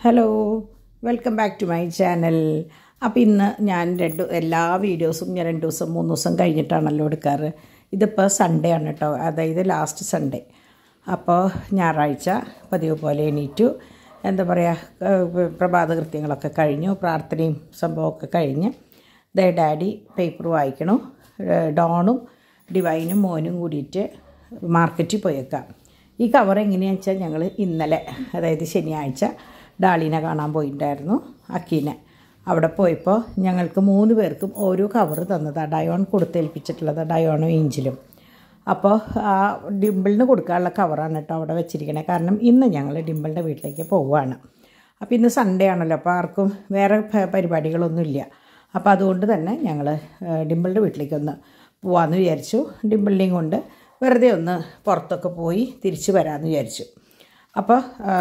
hello welcome back to my channel അപ്പോൾ ഇന്ന് ഞാൻ രണ്ട് എല്ലാ വീഡിയോസും ഞാൻ രണ്ട് ദിവസം മൂന്ന് ദിവസം കഴിഞ്ഞിട്ടാണല്ലോ എടുക്കാറ് ഇതിപ്പോൾ സൺഡേ ആണ് കേട്ടോ അതായത് ലാസ്റ്റ് സൺഡേ അപ്പോൾ ഞായറാഴ്ച പതിവ് പോലെ എണീറ്റു എന്താ പറയുക പ്രഭാത കൃത്യങ്ങളൊക്കെ കഴിഞ്ഞു പ്രാർത്ഥനയും സംഭവമൊക്കെ കഴിഞ്ഞ് ദേ ഡാഡി പേപ്പർ വായിക്കണു ഏഹ് ഡോണും ഡിവൈനും മോനും കൂടിയിട്ട് മാർക്കറ്റിൽ പോയേക്കാം ഈ കവർ എങ്ങനെയാണെന്ന് വെച്ചാൽ ഞങ്ങൾ ഇന്നലെ അതായത് ശനിയാഴ്ച ഡാളിനെ കാണാൻ പോയിട്ടുണ്ടായിരുന്നു അക്കീനെ അവിടെ പോയപ്പോൾ ഞങ്ങൾക്ക് മൂന്ന് പേർക്കും ഓരോ കവർ തന്നതാണ് ഡയോൺ കൊടുത്തേൽപ്പിച്ചിട്ടുള്ളത് ഡയോണും ഏഞ്ചലും അപ്പോൾ ആ ഡിമ്പിളിന് കൊടുക്കാനുള്ള കവറാണ് കേട്ടോ അവിടെ വെച്ചിരിക്കണേ കാരണം ഇന്ന് ഞങ്ങൾ ഡിമ്പിളിൻ്റെ വീട്ടിലേക്ക് പോവുകയാണ് അപ്പോൾ ഇന്ന് സൺഡേ ആണല്ലോ അപ്പോൾ ആർക്കും വേറെ പ- പരിപാടികളൊന്നുമില്ല അപ്പോൾ അതുകൊണ്ട് തന്നെ ഞങ്ങൾ ഡിമ്പിളിൻ്റെ വീട്ടിലേക്കൊന്ന് പോവാമെന്ന് വിചാരിച്ചു ഡിമ്പിളിനെയും കൊണ്ട് വെറുതെ ഒന്ന് പുറത്തൊക്കെ പോയി തിരിച്ച് വരാമെന്ന് വിചാരിച്ചു അപ്പോൾ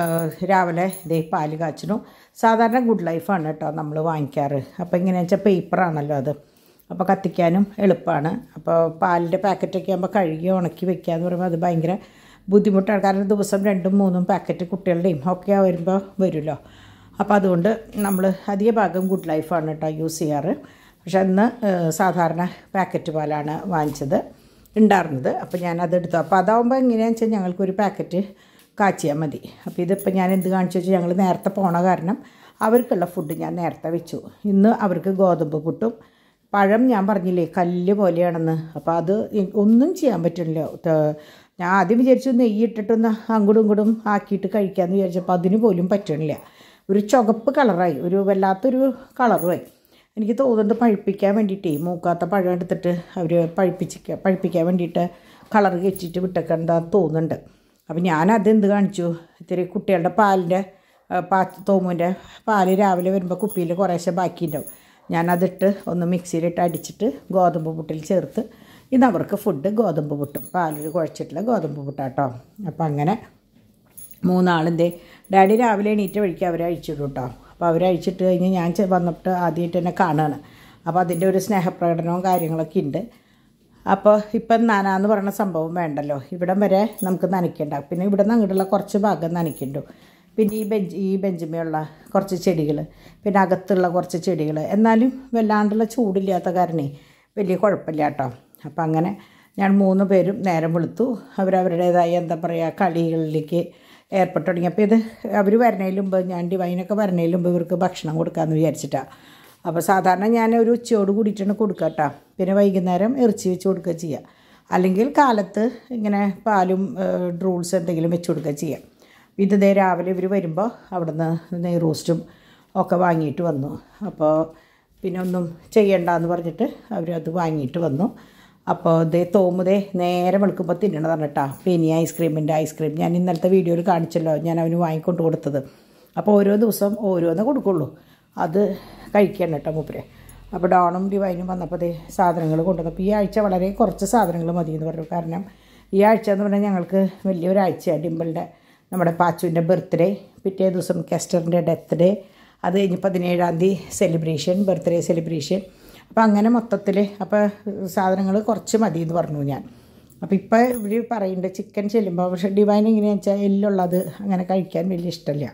രാവിലെ ദേ പാല് കാച്ചണു സാധാരണ ഗുഡ് ലൈഫാണ് കേട്ടോ നമ്മൾ വാങ്ങിക്കാറ് അപ്പോൾ ഇങ്ങനെ വെച്ചാൽ പേപ്പറാണല്ലോ അത് അപ്പോൾ കത്തിക്കാനും എളുപ്പമാണ് അപ്പോൾ പാലിൻ്റെ പാക്കറ്റൊക്കെ ആകുമ്പോൾ കഴുകി ഉണക്കി വെക്കുക എന്ന് പറയുമ്പോൾ അത് ഭയങ്കര ബുദ്ധിമുട്ടാണ് കാരണം ദിവസം രണ്ടും മൂന്നും പാക്കറ്റ് കുട്ടികളുടെയും ഒക്കെ വരുമ്പോൾ വരുമല്ലോ അപ്പോൾ അതുകൊണ്ട് നമ്മൾ അധിക ഭാഗം ഗുഡ് ലൈഫാണ് കേട്ടോ യൂസ് ചെയ്യാറ് പക്ഷെ അന്ന് ഏഹ്, സാധാരണ പാക്കറ്റ് പാലാണ് വാങ്ങിച്ചത് ഉണ്ടായിരുന്നത് അപ്പോൾ ഞാൻ അതെടുത്തു അപ്പോൾ അതാവുമ്പോൾ എങ്ങനെയാണെന്ന് വെച്ചാൽ ഞങ്ങൾക്കൊരു പാക്കറ്റ് കാച്ചിയാൽ മതി അപ്പോൾ ഇതിപ്പോൾ ഞാൻ എന്ത് കാണിച്ചു വെച്ചാൽ ഞങ്ങൾ നേരത്തെ പോണ കാരണം അവർക്കുള്ള ഫുഡ് ഞാൻ നേരത്തെ വെച്ചു ഇന്ന് അവർക്ക് ഗോതമ്പ് പുട്ടും പഴം ഞാൻ പറഞ്ഞില്ലേ കല്ല് പോലെയാണെന്ന് അപ്പോൾ അത് എ- ഒന്നും ചെയ്യാൻ പറ്റില്ല ത- ഞാൻ ആദ്യം വിചാരിച്ചു നെയ്യ് ഇട്ടിട്ടൊന്ന് അങ്ങോട്ടും ഇങ്ങോട്ടും ആക്കിയിട്ട് കഴിക്കാമെന്ന് വിചാരിച്ചപ്പോൾ അതിന് പോലും പറ്റണില്ല ഒരു ചുവപ്പ് കളറായി ഒരു വല്ലാത്തൊരു കളറുമായി എനിക്ക് തോന്നുന്നുണ്ട് പഴുപ്പിക്കാൻ വേണ്ടിയിട്ടേ മൂക്കാത്ത പഴം എടുത്തിട്ട് അവർ പഴുപ്പിച്ച് പഴുപ്പിക്കാൻ വേണ്ടിയിട്ട് കളർ കെച്ചിട്ട് വിട്ടേക്കണ്ടെന്ന് തോന്നുന്നുണ്ട് അപ്പം ഞാനത് എന്ത് കാണിച്ചു ഇത്തിരി കുട്ടികളുടെ പാലിൻ്റെ ആ, പാ തോമുൻ്റെ പാല് രാവിലെ വരുമ്പോൾ കുപ്പിയിൽ കുറേശ്ശെ ബാക്കിയുണ്ടാവും ഞാനതിട്ട് ഒന്ന് മിക്സിയിലിട്ട് അടിച്ചിട്ട് ഗോതമ്പ് പുട്ടിൽ ചേർത്ത് ഇന്ന് അവർക്ക് ഫുഡ് ഗോതമ്പ് പുട്ടും പാലിൽ കുഴച്ചിട്ടുള്ള ഗോതമ്പ് പുട്ടാട്ടോ അപ്പം അങ്ങനെ മൂന്നാളിൻ്റെ ഡാഡി രാവിലെ എണീറ്റ് വഴിക്ക് അവരെ അഴിച്ചിടും കേട്ടോ അപ്പോൾ അവരെ അഴിച്ചിട്ട് കഴിഞ്ഞ് ഞാൻ ചെ- വന്നിട്ട് ആദ്യമായിട്ട് എന്നെ കാണുകയാണ് അപ്പോൾ അതിൻ്റെ ഒരു സ്നേഹപ്രകടനവും കാര്യങ്ങളൊക്കെ ഉണ്ട് അപ്പോൾ ഇപ്പം നനാന്ന് പറയുന്ന സംഭവം വേണ്ടല്ലോ ഇവിടം വരെ നമുക്ക് നനയ്ക്കണ്ട പിന്നെ ഇവിടെ നിന്ന് അങ്ങോട്ടുള്ള കുറച്ച് ഭാഗം നനയ്ക്കണ്ടു പിന്നെ ഈ ബെഞ്ച് ഈ ബെഞ്ചുമേയുള്ള കുറച്ച് ചെടികൾ പിന്നെ അകത്തുള്ള കുറച്ച് ചെടികൾ എന്നാലും വല്ലാണ്ടുള്ള ചൂടില്ലാത്ത കാരണേ വലിയ കുഴപ്പമില്ല കേട്ടോ അപ്പം അങ്ങനെ ഞാൻ മൂന്ന് പേരും നേരം വെളുത്തു അവരവരുടേതായ എന്താ പറയുക കളികളിലേക്ക് ഏർപ്പെട്ടു തുടങ്ങി അപ്പോൾ ഇത് അവർ വരണതിന് മുമ്പ് ഞാൻ ഡിവൈനൊക്കെ വരണതിന് മുമ്പ് ഇവർക്ക് ഭക്ഷണം കൊടുക്കാമെന്ന് വിചാരിച്ചിട്ടാണ് അപ്പോൾ സാധാരണ ഞാൻ ഒരു ഉച്ചയോട് കൂടിയിട്ടാണ് കൊടുക്കുക കേട്ടോ പിന്നെ വൈകുന്നേരം ഇറച്ചി വെച്ച് കൊടുക്കുക ചെയ്യുക അല്ലെങ്കിൽ കാലത്ത് ഇങ്ങനെ പാലും ഡ്രൂൾസ് എന്തെങ്കിലും വെച്ച് കൊടുക്കുക ചെയ്യാം ഇത് ദേ രാവിലെ ഇവർ വരുമ്പോൾ അവിടുന്ന് നെയ് റോസ്റ്റും ഒക്കെ വാങ്ങിയിട്ട് വന്നു അപ്പോൾ പിന്നെ ഒന്നും ചെയ്യണ്ടെന്ന് പറഞ്ഞിട്ട് അവരത് വാങ്ങിയിട്ട് വന്നു അപ്പോൾ ദേ തോമുദേ നേരെ വെളുക്കുമ്പോൾ തിന്നണതാണ് കേട്ടോ പെനി ഐസ്ക്രീമിൻ്റെ ഐസ്ക്രീം ഞാൻ ഇന്നലത്തെ വീഡിയോയിൽ കാണിച്ചല്ലോ ഞാൻ അവന് വാങ്ങിക്കൊണ്ട് കൊടുത്തത് അപ്പോൾ ഓരോ ദിവസം ഓരോന്നേ കൊടുക്കുള്ളൂ അത് കഴിക്കണം കേട്ടോ മൂപ്പരെ അപ്പോൾ ഡോണും ഡിവൈനും വന്നപ്പോൾ ദേ സാധനങ്ങൾ കൊണ്ടുവന്നപ്പോൾ ഈ ആഴ്ച വളരെ കുറച്ച് സാധനങ്ങൾ മതി എന്ന് പറഞ്ഞു കാരണം ഈ ആഴ്ച എന്ന് പറഞ്ഞാൽ ഞങ്ങൾക്ക് വലിയൊരാഴ്ചയാണ് ഡിമ്പിളിൻ്റെ നമ്മുടെ പാച്ചുവിൻ്റെ ബർത്ത്ഡേ പിറ്റേ ദിവസം കെസ്റ്ററിൻ്റെ ഡെത്ത് ഡേ അത് കഴിഞ്ഞ് പതിനേഴാം തീയതി സെലിബ്രേഷൻ ബർത്ത്ഡേ സെലിബ്രേഷൻ അപ്പോൾ അങ്ങനെ മൊത്തത്തിൽ അപ്പോൾ സാധനങ്ങൾ കുറച്ച് മതി എന്ന് പറഞ്ഞു ഞാൻ അപ്പോൾ ഇപ്പോൾ ഇവർ പറയുന്നുണ്ട് ചിക്കൻ ചെല്ലുമ്പോൾ പക്ഷേ ഡിവൈൻ എങ്ങനെയാണെന്ന് വെച്ചാൽ എല്ലുള്ളത് അങ്ങനെ കഴിക്കാൻ വലിയ ഇഷ്ടമില്ല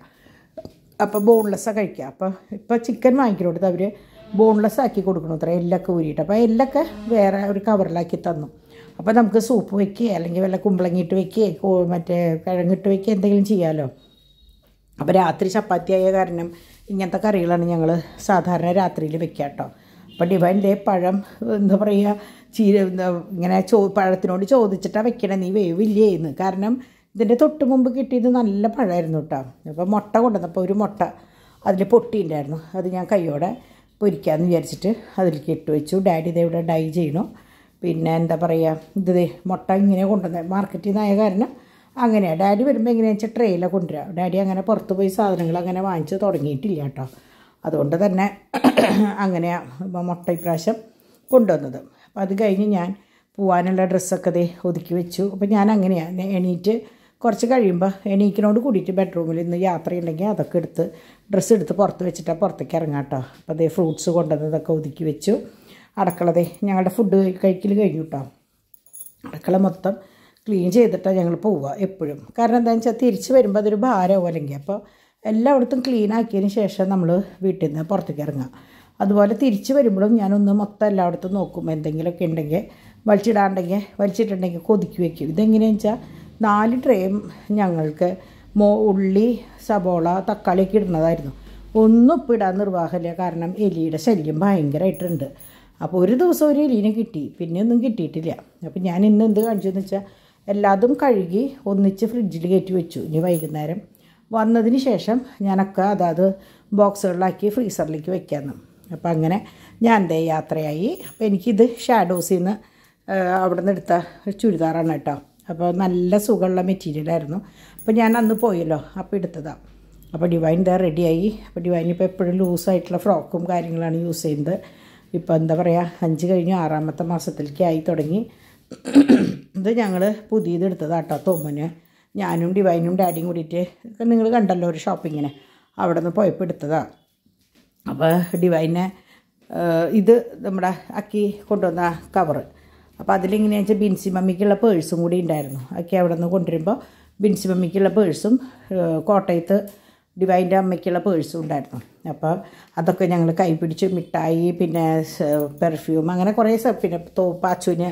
അപ്പോൾ ബോൺലെസ്സാണ് കഴിക്കുക അപ്പോൾ ഇപ്പോൾ ചിക്കൻ വാങ്ങിക്കൊടുത്ത് അവർ ബോൺലെസ് ആക്കി കൊടുക്കണം അത്ര എല്ലൊക്കെ ഊരിയിട്ട് അപ്പോൾ എല്ലൊക്കെ വേറെ ഒരു കവറിലാക്കി തന്നു അപ്പോൾ നമുക്ക് സൂപ്പ് വെക്കുക അല്ലെങ്കിൽ വല്ല കുമ്പളങ്ങിയിട്ട് വെക്കുക മറ്റേ കിഴങ്ങിട്ട് വെക്കുക എന്തെങ്കിലും ചെയ്യാമല്ലോ അപ്പോൾ രാത്രി ചപ്പാത്തി ആയ കാരണം ഇങ്ങനത്തെ കറികളാണ് ഞങ്ങൾ സാധാരണ രാത്രിയിൽ വെക്കുക കേട്ടോ അപ്പോൾ ഡിവൈൻ ദേ പഴം എന്താ പറയുക ചീര എന്താ ഇങ്ങനെ ചോ പഴത്തിനോട് ചോദിച്ചിട്ടാണ് വെക്കണേ നീ വേവില്ലേ എന്ന് കാരണം ഇതിൻ്റെ തൊട്ട് മുമ്പ് കിട്ടിയത് നല്ല പഴമായിരുന്നു കേട്ടോ അപ്പോൾ മുട്ട കൊണ്ടുവന്നപ്പോൾ ഒരു മുട്ട അതിൽ പൊട്ടിയിട്ടുണ്ടായിരുന്നു അത് ഞാൻ കൈയോടെ പൊരിക്കാമെന്ന് വിചാരിച്ചിട്ട് അതിലേക്ക് ഇട്ട് വെച്ചു ഡാഡി ഇതേ ഇവിടെ ഡൈ ചെയ്യണു പിന്നെ എന്താ പറയുക ഇത് ദേ മുട്ട ഇങ്ങനെ കൊണ്ടുവന്നത് മാർക്കറ്റിൽ നിന്നായ കാരണം അങ്ങനെയാണ് ഡാഡി വരുമ്പോൾ എങ്ങനെയാണെന്ന് വെച്ചാൽ ട്രെയിലാണ് കൊണ്ടുവരിക ഡാഡി അങ്ങനെ പുറത്ത് പോയി സാധനങ്ങൾ അങ്ങനെ വാങ്ങിച്ച് തുടങ്ങിയിട്ടില്ല കേട്ടോ അതുകൊണ്ട് തന്നെ അങ്ങനെയാണ് ഇപ്പം മുട്ട ഇപ്രാവശ്യം കൊണ്ടുവന്നത് അപ്പോൾ അത് കഴിഞ്ഞ് ഞാൻ പോവാനുള്ള ഡ്രസ്സൊക്കെ ദേ ഒതുക്കി വെച്ചു അപ്പോൾ ഞാൻ അങ്ങനെയാണ് എണീറ്റ് കുറച്ച് കഴിയുമ്പോൾ എണീക്കിനോട് കൂടിയിട്ട് ബെഡ്റൂമിൽ ഇന്ന് യാത്രയുണ്ടെങ്കിൽ അതൊക്കെ എടുത്ത് ഡ്രസ്സ് എടുത്ത് പുറത്ത് വെച്ചിട്ടാണ് പുറത്തേക്ക് ഇറങ്ങാം കേട്ടോ അപ്പോൾ അതേ ഫ്രൂട്ട്സ് കൊണ്ടുവന്നതൊക്കെ ഒതുക്കി വെച്ചു അടക്കളതേ ഞങ്ങളുടെ ഫുഡ് കഴിക്കൽ കഴിഞ്ഞു കേട്ടോ അടുക്കള മൊത്തം ക്ലീൻ ചെയ്തിട്ടാണ് ഞങ്ങൾ പോവുക എപ്പോഴും കാരണം എന്താണെന്ന് വെച്ചാൽ തിരിച്ച് വരുമ്പോൾ അതൊരു ഭാരമാവും അല്ലെങ്കിൽ അപ്പോൾ എല്ലായിടത്തും ക്ലീൻ ആക്കിയതിന് ശേഷം നമ്മൾ വീട്ടിൽ നിന്ന് പുറത്തേക്ക് ഇറങ്ങാം അതുപോലെ തിരിച്ച് വരുമ്പോഴും ഞാനൊന്ന് മൊത്തം എല്ലായിടത്തും നോക്കും എന്തെങ്കിലുമൊക്കെ ഉണ്ടെങ്കിൽ വലിച്ചിടാണ്ടെങ്കിൽ വലിച്ചിട്ടുണ്ടെങ്കിൽ കൊതുക്കി വെക്കും ഇതെങ്ങനെയാണെന്ന് വെച്ചാൽ നാല് ട്രേയും ഞങ്ങൾക്ക് മോ ഉള്ളി സബോള തക്കാളിയൊക്കെ ഇടുന്നതായിരുന്നു ഒന്നും ഇപ്പോൾ ഇടാൻ നിർവാഹമില്ല കാരണം എലിയുടെ ശല്യം ഭയങ്കരമായിട്ടുണ്ട് അപ്പോൾ ഒരു ദിവസം ഒരു എലീനെ കിട്ടി പിന്നെ ഒന്നും കിട്ടിയിട്ടില്ല അപ്പോൾ ഞാൻ ഇന്ന് എന്ത് കാണിച്ചു എന്ന് വെച്ചാൽ എല്ലാതും കഴുകി ഒന്നിച്ച് ഫ്രിഡ്ജിൽ കയറ്റി വെച്ചു ഇനി വൈകുന്നേരം വന്നതിന് ശേഷം ഞാനൊക്കെ അതാത് ബോക്സുകളിലാക്കി ഫ്രീസറിലേക്ക് വെക്കാമെന്ന് അപ്പോൾ അങ്ങനെ ഞാൻ ദേ യാത്രയായി അപ്പോൾ എനിക്കിത് ഷാഡോസിൽ നിന്ന് അവിടെ നിന്ന് എടുത്ത ഒരു ചുരിദാറാണ് കേട്ടോ അപ്പോൾ നല്ല സുഖമുള്ള മെറ്റീരിയലായിരുന്നു അപ്പോൾ ഞാൻ അന്ന് പോയല്ലോ അപ്പോൾ എടുത്തതാണ് അപ്പോൾ ഡിവൈൻ ഇതാ റെഡിയായി അപ്പോൾ ഡിവൈൻ ഇപ്പോൾ എപ്പോഴും ലൂസായിട്ടുള്ള ഫ്രോക്കും കാര്യങ്ങളാണ് യൂസ് ചെയ്യുന്നത് ഇപ്പോൾ എന്താ പറയുക അഞ്ച് കഴിഞ്ഞ് ആറാമത്തെ മാസത്തിലേക്ക് ആയി തുടങ്ങി ഇത് ഞങ്ങൾ പുതിയത് എടുത്തതാട്ടോ തോമന് ഞാനും ഡിവൈനും ഡാഡിയും കൂടിയിട്ട് നിങ്ങൾ കണ്ടല്ലോ ഒരു ഷോപ്പിങ്ങിന് അവിടെ നിന്ന് പോയപ്പോൾ എടുത്തതാണ് അപ്പോൾ ഡിവൈനെ ഇത് നമ്മുടെ അക്കി കൊണ്ടുവന്ന കവറ് അപ്പോൾ അതിലെങ്ങനെയാണെന്ന് വെച്ചാൽ ബിൻസി മമ്മിക്കുള്ള പേഴ്സും കൂടി ഉണ്ടായിരുന്നു അക്കി അവിടെ നിന്ന് കൊണ്ടുവരുമ്പോൾ ബിൻസി മമ്മിക്കുള്ള പേഴ്സും കോട്ടയത്ത് ഡിവൈൻ്റെ അമ്മയ്ക്കുള്ള പേഴ്സും ഉണ്ടായിരുന്നു അപ്പോൾ അതൊക്കെ ഞങ്ങൾ കൈപിടിച്ച് മിഠായി പിന്നെ പെർഫ്യൂം അങ്ങനെ കുറേ സ- പിന്നെ തോ പാച്ചുവിന്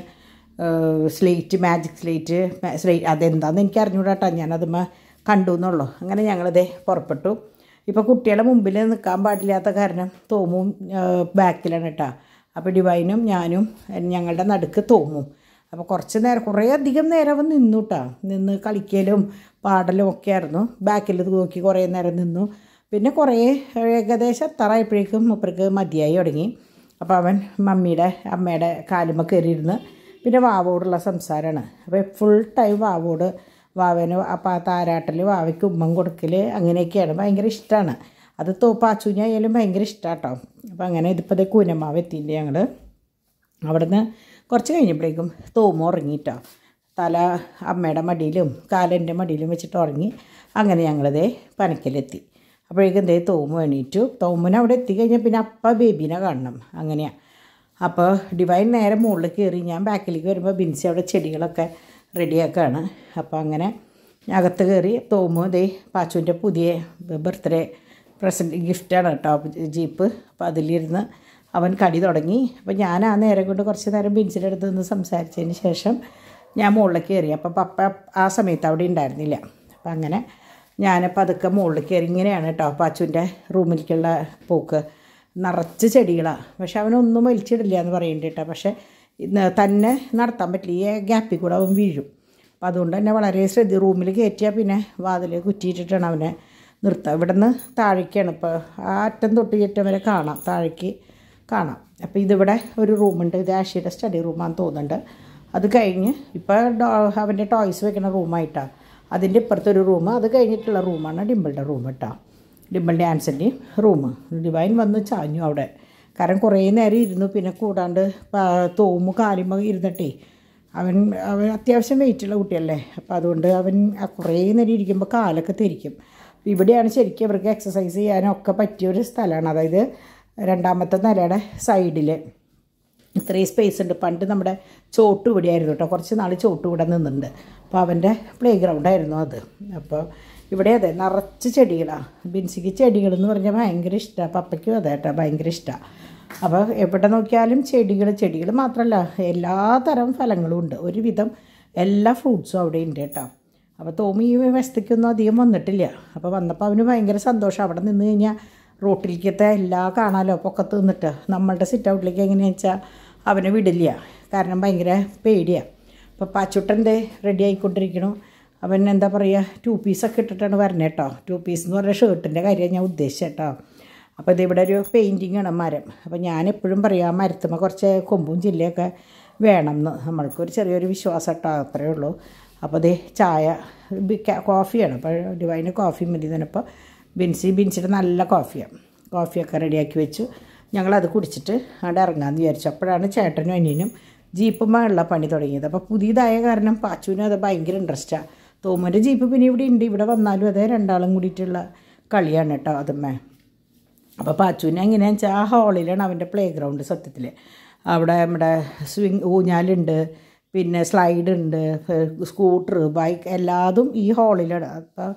സ്ലേറ്റ് മാജിക് സ്ലേറ്റ് സ്ലേറ്റ് അതെന്താണെന്ന് എനിക്ക് അറിഞ്ഞൂടാട്ടോ ഞാനതുമ്മ കണ്ടു എന്നുള്ളൂ അങ്ങനെ ഞങ്ങളിതേ പുറപ്പെട്ടു ഇപ്പോൾ കുട്ടികളെ മുമ്പിൽ നിൽക്കാൻ പാടില്ലാത്ത കാരണം തോമും ബാക്കിലാണ് കേട്ടോ അപ്പോൾ ഡിവൈനും ഞാനും ഞങ്ങളുടെ നടുക്ക് തോമും അപ്പോൾ കുറച്ച് നേരം കുറേ അധികം നേരം അവൻ നിന്നു കേട്ടോ നിന്ന് കളിക്കലും പാടലും ഒക്കെ ആയിരുന്നു ബാക്കിൽ നോക്കി കുറേ നേരം നിന്നു പിന്നെ കുറേ ഏകദേശം എത്താറായപ്പോഴേക്കും മൂപ്പർക്ക് മതിയായി തുടങ്ങി അപ്പോൾ അവൻ മമ്മിയുടെ അമ്മയുടെ കാലുമ്മ കയറിയിരുന്ന് പിന്നെ വാവോടുള്ള സംസാരമാണ് അപ്പോൾ ഫുൾ ടൈം വാവോട് വാവേന് അപ്പോൾ ആ താരാട്ടൽ വാവയ്ക്ക് ഉമ്മം കൊടുക്കൽ അങ്ങനെയൊക്കെയാണ് ഭയങ്കര ഇഷ്ടമാണ് അത് തോ പാച്ചുഞ്ഞായാലും ഭയങ്കര ഇഷ്ടമാണ് കേട്ടോ അപ്പോൾ അങ്ങനെ ഇതിപ്പോൾ ദേ കൂനമാവ് എത്തിയിട്ടുണ്ട് ഞങ്ങൾ അവിടുന്ന് കുറച്ച് കഴിഞ്ഞപ്പോഴേക്കും തോമ ഉറങ്ങിയിട്ടോ തല അമ്മയുടെ മടിയിലും കാലെൻ്റെ മടിയിലും വെച്ചിട്ട് ഉറങ്ങി അങ്ങനെ ഞങ്ങളിതേ പനക്കലെത്തി അപ്പോഴേക്കും എന്തേ തോമ എണീറ്റു തോമന് അവിടെ എത്തിക്കഴിഞ്ഞാൽ പിന്നെ അപ്പ ബേബീനെ കാണണം അങ്ങനെയാണ് അപ്പോൾ ഡിവൈൻ നേരെ മുകളിൽ കയറി ഞാൻ ബാക്കിലേക്ക് വരുമ്പോൾ ബിൻസി അവിടെ ചെടികളൊക്കെ റെഡിയാക്കുകയാണ് അപ്പോൾ അങ്ങനെ അകത്ത് കയറി തോമു ദേ പാച്ചുവിൻ്റെ പുതിയ ബർത്ത്ഡേ പ്രസൻറ്റ് ഗിഫ്റ്റാണ് കേട്ടോ ജീപ്പ് അപ്പോൾ അതിലിരുന്ന് അവൻ കടി തുടങ്ങി അപ്പോൾ ഞാൻ ആ നേരം കൊണ്ട് കുറച്ച് നേരം ബിൻസിൻ്റെ അടുത്ത് നിന്ന് സംസാരിച്ചതിന് ശേഷം ഞാൻ മുകളിലേക്ക് കയറി അപ്പോൾ പപ്പ ആ സമയത്ത് അവിടെ ഉണ്ടായിരുന്നില്ല അപ്പോൾ അങ്ങനെ ഞാനപ്പോൾ അതൊക്കെ മുകളിൽ കയറി ഇങ്ങനെയാണ് കേട്ടോ പാച്ചുവിൻ്റെ റൂമിലേക്കുള്ള പോക്ക് നിറച്ച് ചെടികളാണ് പക്ഷെ അവനൊന്നും വലിച്ചിടില്ല എന്ന് പറയുന്നുണ്ട് കേട്ടോ പക്ഷേ ഇന്ന് തന്നെ നടത്താൻ പറ്റില്ല ഈ ഗ്യാപ്പിൽ കൂടെ അവൻ വീഴും അപ്പം അതുകൊണ്ട് തന്നെ വളരെ ശ്രദ്ധ റൂമിൽ കയറ്റിയാൽ പിന്നെ വാതിൽ കുറ്റിയിട്ടിട്ടാണ് അവനെ നിർത്തുക ഇവിടെ നിന്ന് താഴേക്കാണ് ഇപ്പോൾ ആ അറ്റം തൊട്ട് ചുറ്റം വരെ കാണാം താഴേക്ക് കാണാം അപ്പോൾ ഇതിവിടെ ഒരു റൂമുണ്ട് ഇത് ആഷിയുടെ സ്റ്റഡി റൂമാണെന്ന് തോന്നുന്നുണ്ട് അത് കഴിഞ്ഞ് ഇപ്പോൾ ഡോ അവൻ്റെ ടോയ്സ് വെക്കുന്ന റൂമായിട്ടാണ് അതിൻ്റെ ഇപ്പുറത്തെ ഒരു റൂം അത് കഴിഞ്ഞിട്ടുള്ള റൂമാണ് ഡിമ്പിളുടെ റൂം കേട്ടോ ഡിമ്പിളിൻ്റെ ആൻസൻ്റെയും റൂം ഡിവൈൻ വന്ന് ചാഞ്ഞു അവിടെ കാരണം കുറേ നേരം ഇരുന്നു പിന്നെ കൂടാണ്ട് പ- തോമു കാലിമ ഇരുന്നിട്ടേ അവൻ അവൻ അത്യാവശ്യം വെയിറ്റുള്ള കുട്ടിയല്ലേ അപ്പോൾ അതുകൊണ്ട് അവൻ ആ കുറേ നേരം ഇരിക്കുമ്പോൾ കാലൊക്കെ തെരിക്കും അപ്പോൾ ഇവിടെയാണ് ശരിക്കും അവർക്ക് എക്സസൈസ് ചെയ്യാനൊക്കെ പറ്റിയ ഒരു സ്ഥലമാണ് അതായത് രണ്ടാമത്തെ നിലയുടെ സൈഡിൽ ഇത്രയും സ്പേസ് ഉണ്ട് പണ്ട് നമ്മുടെ ചോട്ട് ഇവിടെയായിരുന്നു കേട്ടോ കുറച്ച് നാൾ ചോട്ട് ഇവിടെ നിന്നിട്ടുണ്ട് അപ്പോൾ അവൻ്റെ പ്ലേ ഗ്രൗണ്ടായിരുന്നു അത് അപ്പോൾ ഇവിടെ അതെ നിറച്ച് ചെടികളാണ് ബിൻസിക്ക് ചെടികൾ എന്ന് പറഞ്ഞാൽ ഭയങ്കര ഇഷ്ടമാണ് പപ്പയ്ക്കും അതെ കേട്ടോ ഭയങ്കര ഇഷ്ടമാണ് അപ്പോൾ എവിടെ നോക്കിയാലും ചെടികൾ ചെടികൾ മാത്രമല്ല എല്ലാ തരം ഫലങ്ങളും ഉണ്ട് ഒരുവിധം എല്ലാ ഫ്രൂട്ട്സും അവിടെ ഉണ്ട് കേട്ടോ അപ്പോൾ തോമി ഈ വശത്തേക്കൊന്നും അധികം വന്നിട്ടില്ല അപ്പോൾ വന്നപ്പോൾ അവന് ഭയങ്കര സന്തോഷം അവിടെ നിന്ന് കഴിഞ്ഞാൽ റോട്ടിലേക്കത്തെ എല്ലാ കാണാലോ പൊക്കത്ത് നിന്നിട്ട് നമ്മളുടെ സിറ്റ് ഔട്ടിലേക്ക് എങ്ങനെയാണെന്ന് വെച്ചാൽ അവനെ വിടില്ല കാരണം ഭയങ്കര പേടിയാണ് അപ്പോൾ പാച്ചുട്ടൻ്റെ റെഡി ആയിക്കൊണ്ടിരിക്കണു അവൻ എന്താ പറയുക ടു പീസൊക്കെ ഇട്ടിട്ടാണ് വരണേ കേട്ടോ ടു പീസ് എന്ന് പറഞ്ഞ ഷർട്ടിൻ്റെ കാര്യമാണ് ഞാൻ ഉദ്ദേശിച്ചത് കേട്ടോ അപ്പോൾ ഇത് ഇവിടെ ഒരു പെയിൻറ്റിങ് ആണ് മരം അപ്പോൾ ഞാൻ എപ്പോഴും പറയും ആ മരത്തുമ്പോൾ കുറച്ച് കൊമ്പും ചില്ലയൊക്കെ വേണം എന്ന് നമ്മൾക്കൊരു ചെറിയൊരു വിശ്വാസം കേട്ടോ അത്രയേ ഉള്ളൂ അപ്പോൾ ദേ ചായ ബി- ക- കോഫിയാണ് അപ്പോൾ ഡിവൈന് കോഫി മതി തന്നപ്പോൾ ബിൻസി ബിൻസിയുടെ നല്ല കോഫിയാണ് കോഫിയൊക്കെ റെഡിയാക്കി വെച്ചു ഞങ്ങളത് കുടിച്ചിട്ട് അവിടെ ഇറങ്ങാമെന്ന് വിചാരിച്ചു അപ്പോഴാണ് ചേട്ടനും അനിയനും ജീപ്പുമ്മയുള്ള പണി തുടങ്ങിയത് അപ്പോൾ പുതിയതായ കാരണം പാച്ചുവിനും അത് ഭയങ്കര ഇൻട്രസ്റ്റാണ് തോമൻ്റെ ജീപ്പ് പിന്നെ ഇവിടെ ഉണ്ട് ഇവിടെ വന്നാലും അതേ രണ്ടാളും കൂടിയിട്ടുള്ള കളിയാണ് കേട്ടോ അതുമ്മേ അപ്പോൾ പാച്ചുവിനെ എങ്ങനെയാണെന്ന് വെച്ചാൽ ആ ഹാളിലാണ് അവൻ്റെ പ്ലേ ഗ്രൗണ്ട് സത്യത്തിൽ അവിടെ നമ്മുടെ സ്വിങ് ഊഞ്ഞാലുണ്ട് പിന്നെ സ്ലൈഡ് ഉണ്ട് സ്കൂട്ടർ ബൈക്ക് എല്ലാതും ഈ ഹാളിലാണ് അപ്പോൾ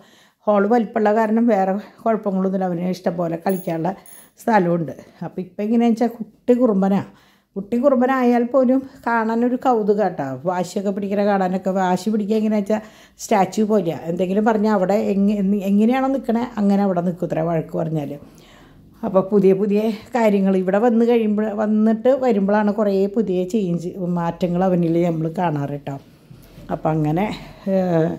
ഹോൾ വലിപ്പമുള്ള കാരണം വേറെ കുഴപ്പങ്ങളൊന്നുമില്ല അവന് ഇഷ്ടംപോലെ കളിക്കാനുള്ള സ്ഥലമുണ്ട് അപ്പോൾ ഇപ്പം എങ്ങനെയാണെന്ന് വെച്ചാൽ കുട്ടി കുറുമ്പനാണ് കുട്ടി കുറുമ്പനായാൽ പോലും കാണാനൊരു കൗതുകം കേട്ടോ വാശിയൊക്കെ പിടിക്കുന്ന കാണാനൊക്കെ വാശി പിടിക്കുക എങ്ങനെയാണെന്ന് വെച്ചാൽ സ്റ്റാച്യു പോലെ എന്തെങ്കിലും പറഞ്ഞാൽ അവിടെ എങ്ങ എങ്ങനെയാണോ നിൽക്കണേ അങ്ങനെ അവിടെ നിൽക്കുത്ര വഴക്ക് പറഞ്ഞാൽ അപ്പോൾ പുതിയ പുതിയ കാര്യങ്ങൾ ഇവിടെ വന്ന് കഴിയുമ്പോൾ വന്നിട്ട് വരുമ്പോഴാണ് കുറേ പുതിയ ചേഞ്ച് മാറ്റങ്ങൾ അവനിൽ നമ്മൾ കാണാറ് കേട്ടോ അപ്പം അങ്ങനെ ഏഹ്,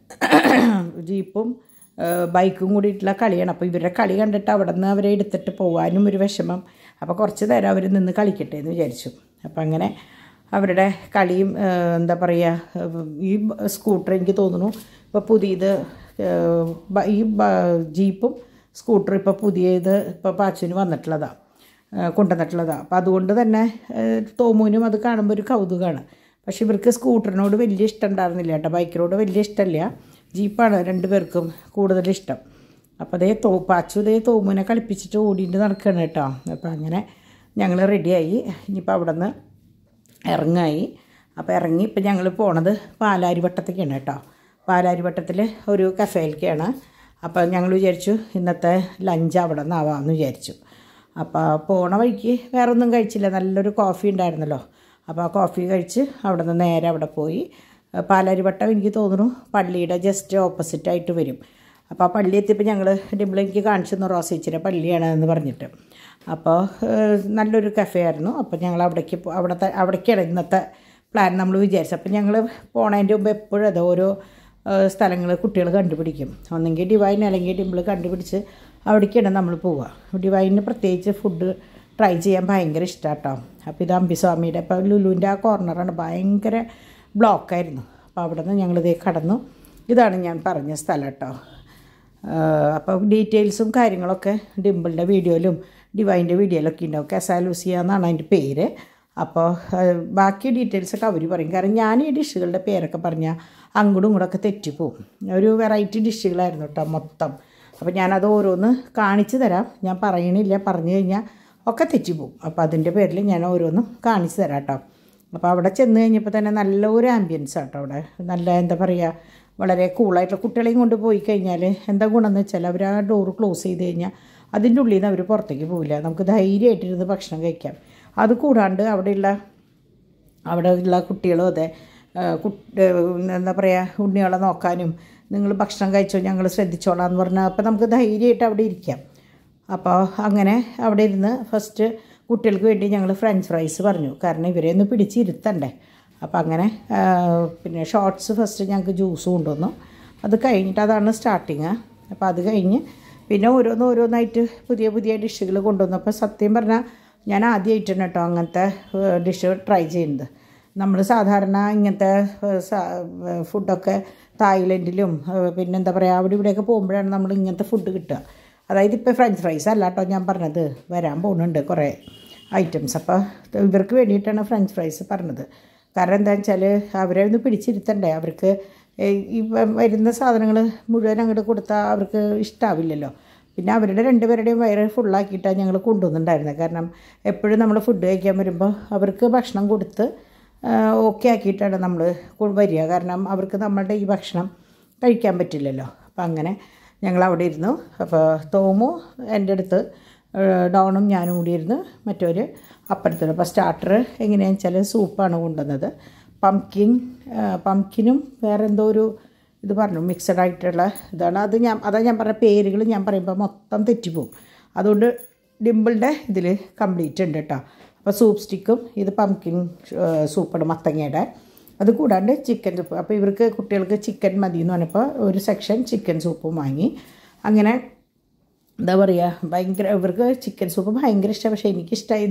ജീപ്പും ഏഹ്, ബൈക്കും കൂടിയിട്ടുള്ള കളിയാണ് അപ്പോൾ ഇവരുടെ കളി കണ്ടിട്ട് അവിടെ നിന്ന് അവരെ എടുത്തിട്ട് പോകാനും ഒരു വിഷമം അപ്പോൾ കുറച്ച് നേരം അവർ നിന്ന് കളിക്കട്ടെ എന്ന് വിചാരിച്ചു അപ്പം അങ്ങനെ അവരുടെ കളിയും ഏഹ്, എന്താ പറയുക ഏഹ്, ഈ സ്കൂട്ടർ എനിക്ക് തോന്നുന്നു ഇപ്പോൾ പുതിയത് ഏഹ്, ബ- ഈ ബ- ജീപ്പും സ്കൂട്ടർ ഇപ്പോൾ പുതിയത് ഇപ്പോൾ പാച്ചുവിന് വന്നിട്ടുള്ളതാണ് കൊണ്ടുവന്നിട്ടുള്ളതാണ് അപ്പോൾ അതുകൊണ്ട് തന്നെ ഏഹ്, തോമുവിനും അത് കാണുമ്പോൾ ഒരു കൗതുകമാണ് പക്ഷേ ഇവർക്ക് സ്കൂട്ടറിനോട് വലിയ ഇഷ്ടം ഉണ്ടായിരുന്നില്ല കേട്ടോ ബൈക്കിനോട് വലിയ ഇഷ്ടമില്ല ജീപ്പാണ് രണ്ടുപേർക്കും കൂടുതൽ ഇഷ്ടം അപ്പോൾ അതേ തോ പാച്ചു ദേ തോമുവിനെ കളിപ്പിച്ചിട്ട് ഓടിയിട്ട് നടക്കുകയാണ് കേട്ടോ അപ്പോൾ അങ്ങനെ ഞങ്ങൾ റെഡിയായി ഇനിയിപ്പോൾ അവിടെ നിന്ന് ഇറങ്ങായി അപ്പോൾ ഇറങ്ങി ഇപ്പം ഞങ്ങൾ പോണത് പാലാരിവട്ടത്തേക്കാണ് കേട്ടോ പാലാരിവട്ടത്തിൽ ഒരു കഫേയിലേക്കാണ് അപ്പോൾ ഞങ്ങൾ വിചാരിച്ചു ഇന്നത്തെ ലഞ്ച് അവിടെ നിന്നാവാമെന്ന് വിചാരിച്ചു അപ്പോൾ പോണ വഴിക്ക് വേറെ ഒന്നും കഴിച്ചില്ല നല്ലൊരു കോഫി ഉണ്ടായിരുന്നല്ലോ അപ്പോൾ ആ കോഫി കഴിച്ച് അവിടെ നിന്ന് നേരെ അവിടെ പോയി പാലാരിവട്ടം എനിക്ക് തോന്നുന്നു പള്ളിയുടെ ജസ്റ്റ് ഓപ്പോസിറ്റായിട്ട് വരും അപ്പോൾ ആ പള്ളി എത്തിയപ്പോൾ ഞങ്ങൾ ഡിംപിൾ എനിക്ക് കാണിച്ചു തന്നു റോസേച്ചിയുടെ പള്ളിയാണ് എന്ന് പറഞ്ഞിട്ട് അപ്പോൾ ഏഹ്, നല്ലൊരു കഫേ ആയിരുന്നു അപ്പോൾ ഞങ്ങൾ അവിടേക്ക് പോ- അവിടുത്തെ അവിടേക്കാണ് ഇന്നത്തെ പ്ലാൻ നമ്മൾ വിചാരിച്ചത് അപ്പോൾ ഞങ്ങൾ പോണതിൻ്റെ മുമ്പ് എപ്പോഴും അത് ഓരോ സ്ഥലങ്ങൾ കുട്ടികൾ കണ്ടുപിടിക്കും ഒന്നെങ്കിൽ ഡിവൈൻ അല്ലെങ്കിൽ ഡിംപിൾ കണ്ടുപിടിച്ച് അവിടേക്കാണ് നമ്മൾ പോവുക ഡിവൈനിന് പ്രത്യേകിച്ച് ഫുഡ് ട്രൈ ചെയ്യാൻ ഭയങ്കര ഇഷ്ടമാണ് കേട്ടോ അപ്പോൾ ഇത് അമ്പിസ്വാമിയുടെ ഇപ്പോൾ ലുലുവിൻ്റെ ആ കോർണറാണ് ഭയങ്കര ബ്ലോക്കായിരുന്നു അപ്പോൾ അവിടെ നിന്ന് ഞങ്ങളിതേ കടന്നു ഇതാണ് ഞാൻ പറഞ്ഞ സ്ഥലം കേട്ടോ അപ്പോൾ ഡീറ്റെയിൽസും കാര്യങ്ങളൊക്കെ ഡിംപിളിൻ്റെ വീഡിയോയിലും ഡിവൈൻ്റെ വീഡിയോയിലൊക്കെ ഉണ്ടാവും കസാലൂസിയ എന്നാണ് അതിൻ്റെ പേര് അപ്പോൾ ഏഹ്, ബാക്കി ഡീറ്റെയിൽസൊക്കെ അവർ പറയും കാരണം ഞാൻ ഈ ഡിഷുകളുടെ പേരൊക്കെ പറഞ്ഞാൽ അങ്ങോട്ടും ഇങ്ങോട്ടൊക്കെ തെറ്റിപ്പോവും ഒരു വെറൈറ്റി ഡിഷുകളായിരുന്നു കേട്ടോ മൊത്തം അപ്പോൾ ഞാനത് ഓരോന്ന് കാണിച്ചു തരാം ഞാൻ പറയണില്ല പറഞ്ഞു കഴിഞ്ഞാൽ ഒക്കെ തെറ്റിപ്പോവും അപ്പോൾ അതിൻ്റെ പേരിൽ ഞാൻ ഓരോന്നും കാണിച്ചു തരാം കേട്ടോ അപ്പോൾ അവിടെ ചെന്ന് കഴിഞ്ഞപ്പോൾ തന്നെ നല്ല ഒരു ആംബിയൻസ് ആട്ടോ അവിടെ നല്ല എന്താ പറയുക വളരെ കൂളായിട്ടുള്ള കുട്ടികളെയും കൊണ്ട് പോയി കഴിഞ്ഞാൽ എന്താ ഗുണമെന്ന് വെച്ചാൽ അവർ ആ ഡോറ് ക്ലോസ് ചെയ്ത് കഴിഞ്ഞാൽ അതിൻ്റെ ഉള്ളിൽ നിന്ന് അവർ പുറത്തേക്ക് പോവില്ല നമുക്ക് ധൈര്യമായിട്ടിരുന്ന് ഭക്ഷണം കഴിക്കാം അത് കൂടാണ്ട് അവിടെയുള്ള അവിടെ ഉള്ള കുട്ടികളും അതെ ആ, കുട്ടി എന്താ പറയുക ഉണ്ണികളെ നോക്കാനും നിങ്ങൾ ഭക്ഷണം കഴിച്ചോ ഞങ്ങൾ ശ്രദ്ധിച്ചോളാം എന്ന് പറഞ്ഞാൽ അപ്പോൾ നമുക്ക് ധൈര്യമായിട്ട് അവിടെ ഇരിക്കാം അപ്പോൾ അങ്ങനെ അവിടെ ഇരുന്ന് ഫസ്റ്റ് കുട്ടികൾക്ക് വേണ്ടി ഞങ്ങൾ ഫ്രഞ്ച് ഫ്രൈസ് പറഞ്ഞു കാരണം ഇവരെ ഒന്ന് പിടിച്ചിരുത്തണ്ടേ അപ്പോൾ അങ്ങനെ ആ, പിന്നെ ഷോർട്സ് ഫസ്റ്റ് ഞങ്ങൾക്ക് ജ്യൂസ് കൊണ്ടുവന്നു അത് കഴിഞ്ഞിട്ട് അതാണ് സ്റ്റാർട്ടിങ് അപ്പോൾ അത് കഴിഞ്ഞ് പിന്നെ ഓരോന്ന് ഓരോന്നായിട്ട് പുതിയ പുതിയ ഡിഷുകൾ കൊണ്ടുവന്നപ്പോൾ സത്യം പറഞ്ഞാൽ ഞാൻ ആദ്യമായിട്ടാണ് കേട്ടോ അങ്ങനത്തെ ഡിഷ് ട്രൈ ചെയ്യുന്നത് നമ്മൾ സാധാരണ ഇങ്ങനത്തെ ഏഹ്, സ- ഏഹ്, ഫുഡൊക്കെ തായ്ലൻഡിലും ഏഹ്, പിന്നെന്താ പറയുക അവിടെ ഇവിടെയൊക്കെ പോകുമ്പോഴാണ് നമ്മൾ ഇങ്ങനത്തെ ഫുഡ് കിട്ടുക അതായത് ഇപ്പോൾ ഫ്രഞ്ച് ഫ്രൈസ് അല്ല കേട്ടോ ഞാൻ പറഞ്ഞത് വരാൻ പോകുന്നുണ്ട് കുറേ ഐറ്റംസ് അപ്പോൾ ഇവർക്ക് വേണ്ടിയിട്ടാണ് ഫ്രഞ്ച് ഫ്രൈസ് പറഞ്ഞത് കാരണം എന്താ വെച്ചാൽ അവരെ ഒന്ന് പിടിച്ചിരുത്തണ്ടേ അവർക്ക് ഏഹ്, ഈ വ- വരുന്ന സാധനങ്ങൾ മുഴുവൻ അങ്ങോട്ട് കൊടുത്താൽ അവർക്ക് ഇഷ്ടാവില്ലല്ലോ പിന്നെ അവരുടെ രണ്ടുപേരുടെയും വയറ് ഫുള്ളാക്കിയിട്ടാണ് ഞങ്ങൾ കൊണ്ടുവന്നിട്ടുണ്ടായിരുന്നത് കാരണം എപ്പോഴും നമ്മൾ ഫുഡ് കഴിക്കാൻ വരുമ്പോൾ അവർക്ക് ഭക്ഷണം കൊടുത്ത് ഓക്കെ ആക്കിയിട്ടാണ് നമ്മൾ വരിക കാരണം അവർക്ക് നമ്മളുടെ ഈ ഭക്ഷണം കഴിക്കാൻ പറ്റില്ലല്ലോ അപ്പം അങ്ങനെ ഞങ്ങൾ അവിടെ ഇരുന്നു അപ്പോൾ തോമു എൻ്റെ അടുത്ത് ഏഹ്, ഡോണും ഞാനും കൂടി ഇരുന്ന് മറ്റൊരു അപ്പുറത്തുണ്ട് അപ്പോൾ സ്റ്റാർട്ടർ എങ്ങനെയാണെന്ന് വെച്ചാൽ സൂപ്പാണ് കൊണ്ടുവന്നത് പംകിൻ പംകിനും വേറെ എന്തോ ഒരു ഇത് പറഞ്ഞു മിക്സഡ് ആയിട്ടുള്ള ഇതാണ് അത് ഞാൻ അതാ ഞാൻ പറഞ്ഞ പേരുകൾ ഞാൻ പറയുമ്പോൾ മൊത്തം തെറ്റിപ്പോവും അതുകൊണ്ട് ഡിമ്പിളുടെ ഇതിൽ കംപ്ലീറ്റ് ഉണ്ട് കേട്ടോ അപ്പോൾ സൂപ്പ് സ്റ്റിക്കും ഇത് പംകിൻ സൂപ്പാണ് മത്തങ്ങയുടെ അത് കൂടാണ്ട് ചിക്കൻ സൂപ്പ് അപ്പോൾ ഇവർക്ക് കുട്ടികൾക്ക് ചിക്കൻ മതി എന്ന് പറഞ്ഞപ്പോൾ ഒരു സെക്ഷൻ ചിക്കൻ സൂപ്പും വാങ്ങി അങ്ങനെ എന്താ പറയുക ഭയങ്കര ഇവർക്ക് ചിക്കൻ സൂപ്പ് ഭയങ്കര ഇഷ്ടമാണ് പക്ഷേ എനിക്കിഷ്ടമായത്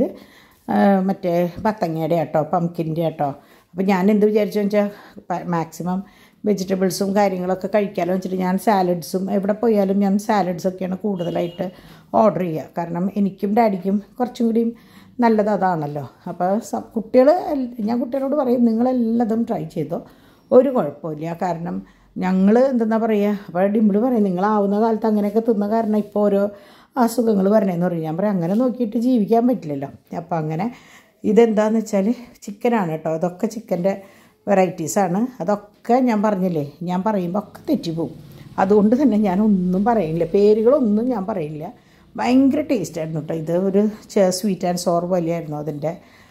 മറ്റേ മത്തങ്ങയുടെ കേട്ടോ പംകിൻ്റെ കേട്ടോ അപ്പോൾ ഞാൻ എന്ത് വിചാരിച്ചു വെച്ചാൽ മാക്സിമം വെജിറ്റബിൾസും കാര്യങ്ങളൊക്കെ കഴിക്കാമല്ലോ വെച്ചിട്ട് ഞാൻ സാലഡ്സും എവിടെ പോയാലും ഞാൻ സാലഡ്സൊക്കെയാണ് കൂടുതലായിട്ട് ഓർഡർ ചെയ്യുക കാരണം എനിക്കും ഡാഡിക്കും കുറച്ചും കൂടിയും നല്ലത് അതാണല്ലോ അപ്പോൾ സ- കുട്ടികൾ ഞാൻ കുട്ടികളോട് പറയും നിങ്ങളെല്ലതും ട്രൈ ചെയ്തോ ഒരു കുഴപ്പമില്ല കാരണം ഞങ്ങൾ എന്തെന്നാ പറയുക അപ്പോൾ ഡിമ്പിൾ പറയും നിങ്ങളാവുന്ന കാലത്ത് അങ്ങനെയൊക്കെ തിന്ന കാരണം ഇപ്പോൾ ഓരോ അസുഖങ്ങൾ വരണേന്ന് പറയും ഞാൻ പറയും അങ്ങനെ നോക്കിയിട്ട് ജീവിക്കാൻ പറ്റില്ലല്ലോ അപ്പോൾ അങ്ങനെ ഇതെന്താന്ന് വെച്ചാൽ ചിക്കനാണ് കേട്ടോ അതൊക്കെ ചിക്കൻ്റെ വെറൈറ്റീസാണ് അതൊക്കെ ഞാൻ പറഞ്ഞില്ലേ ഞാൻ പറയുമ്പോൾ ഒക്കെ തെറ്റിപ്പോവും അതുകൊണ്ട് തന്നെ ഞാൻ ഒന്നും പറയില്ല പേരുകളൊന്നും ഞാൻ പറയില്ല ഭയങ്കര ടേസ്റ്റ് ആയിരുന്നു കേട്ടോ ഇത് ഒരു സ്വീറ്റ് ആൻഡ് സോർ പോലെയായിരുന്നു അതിൻ്റെ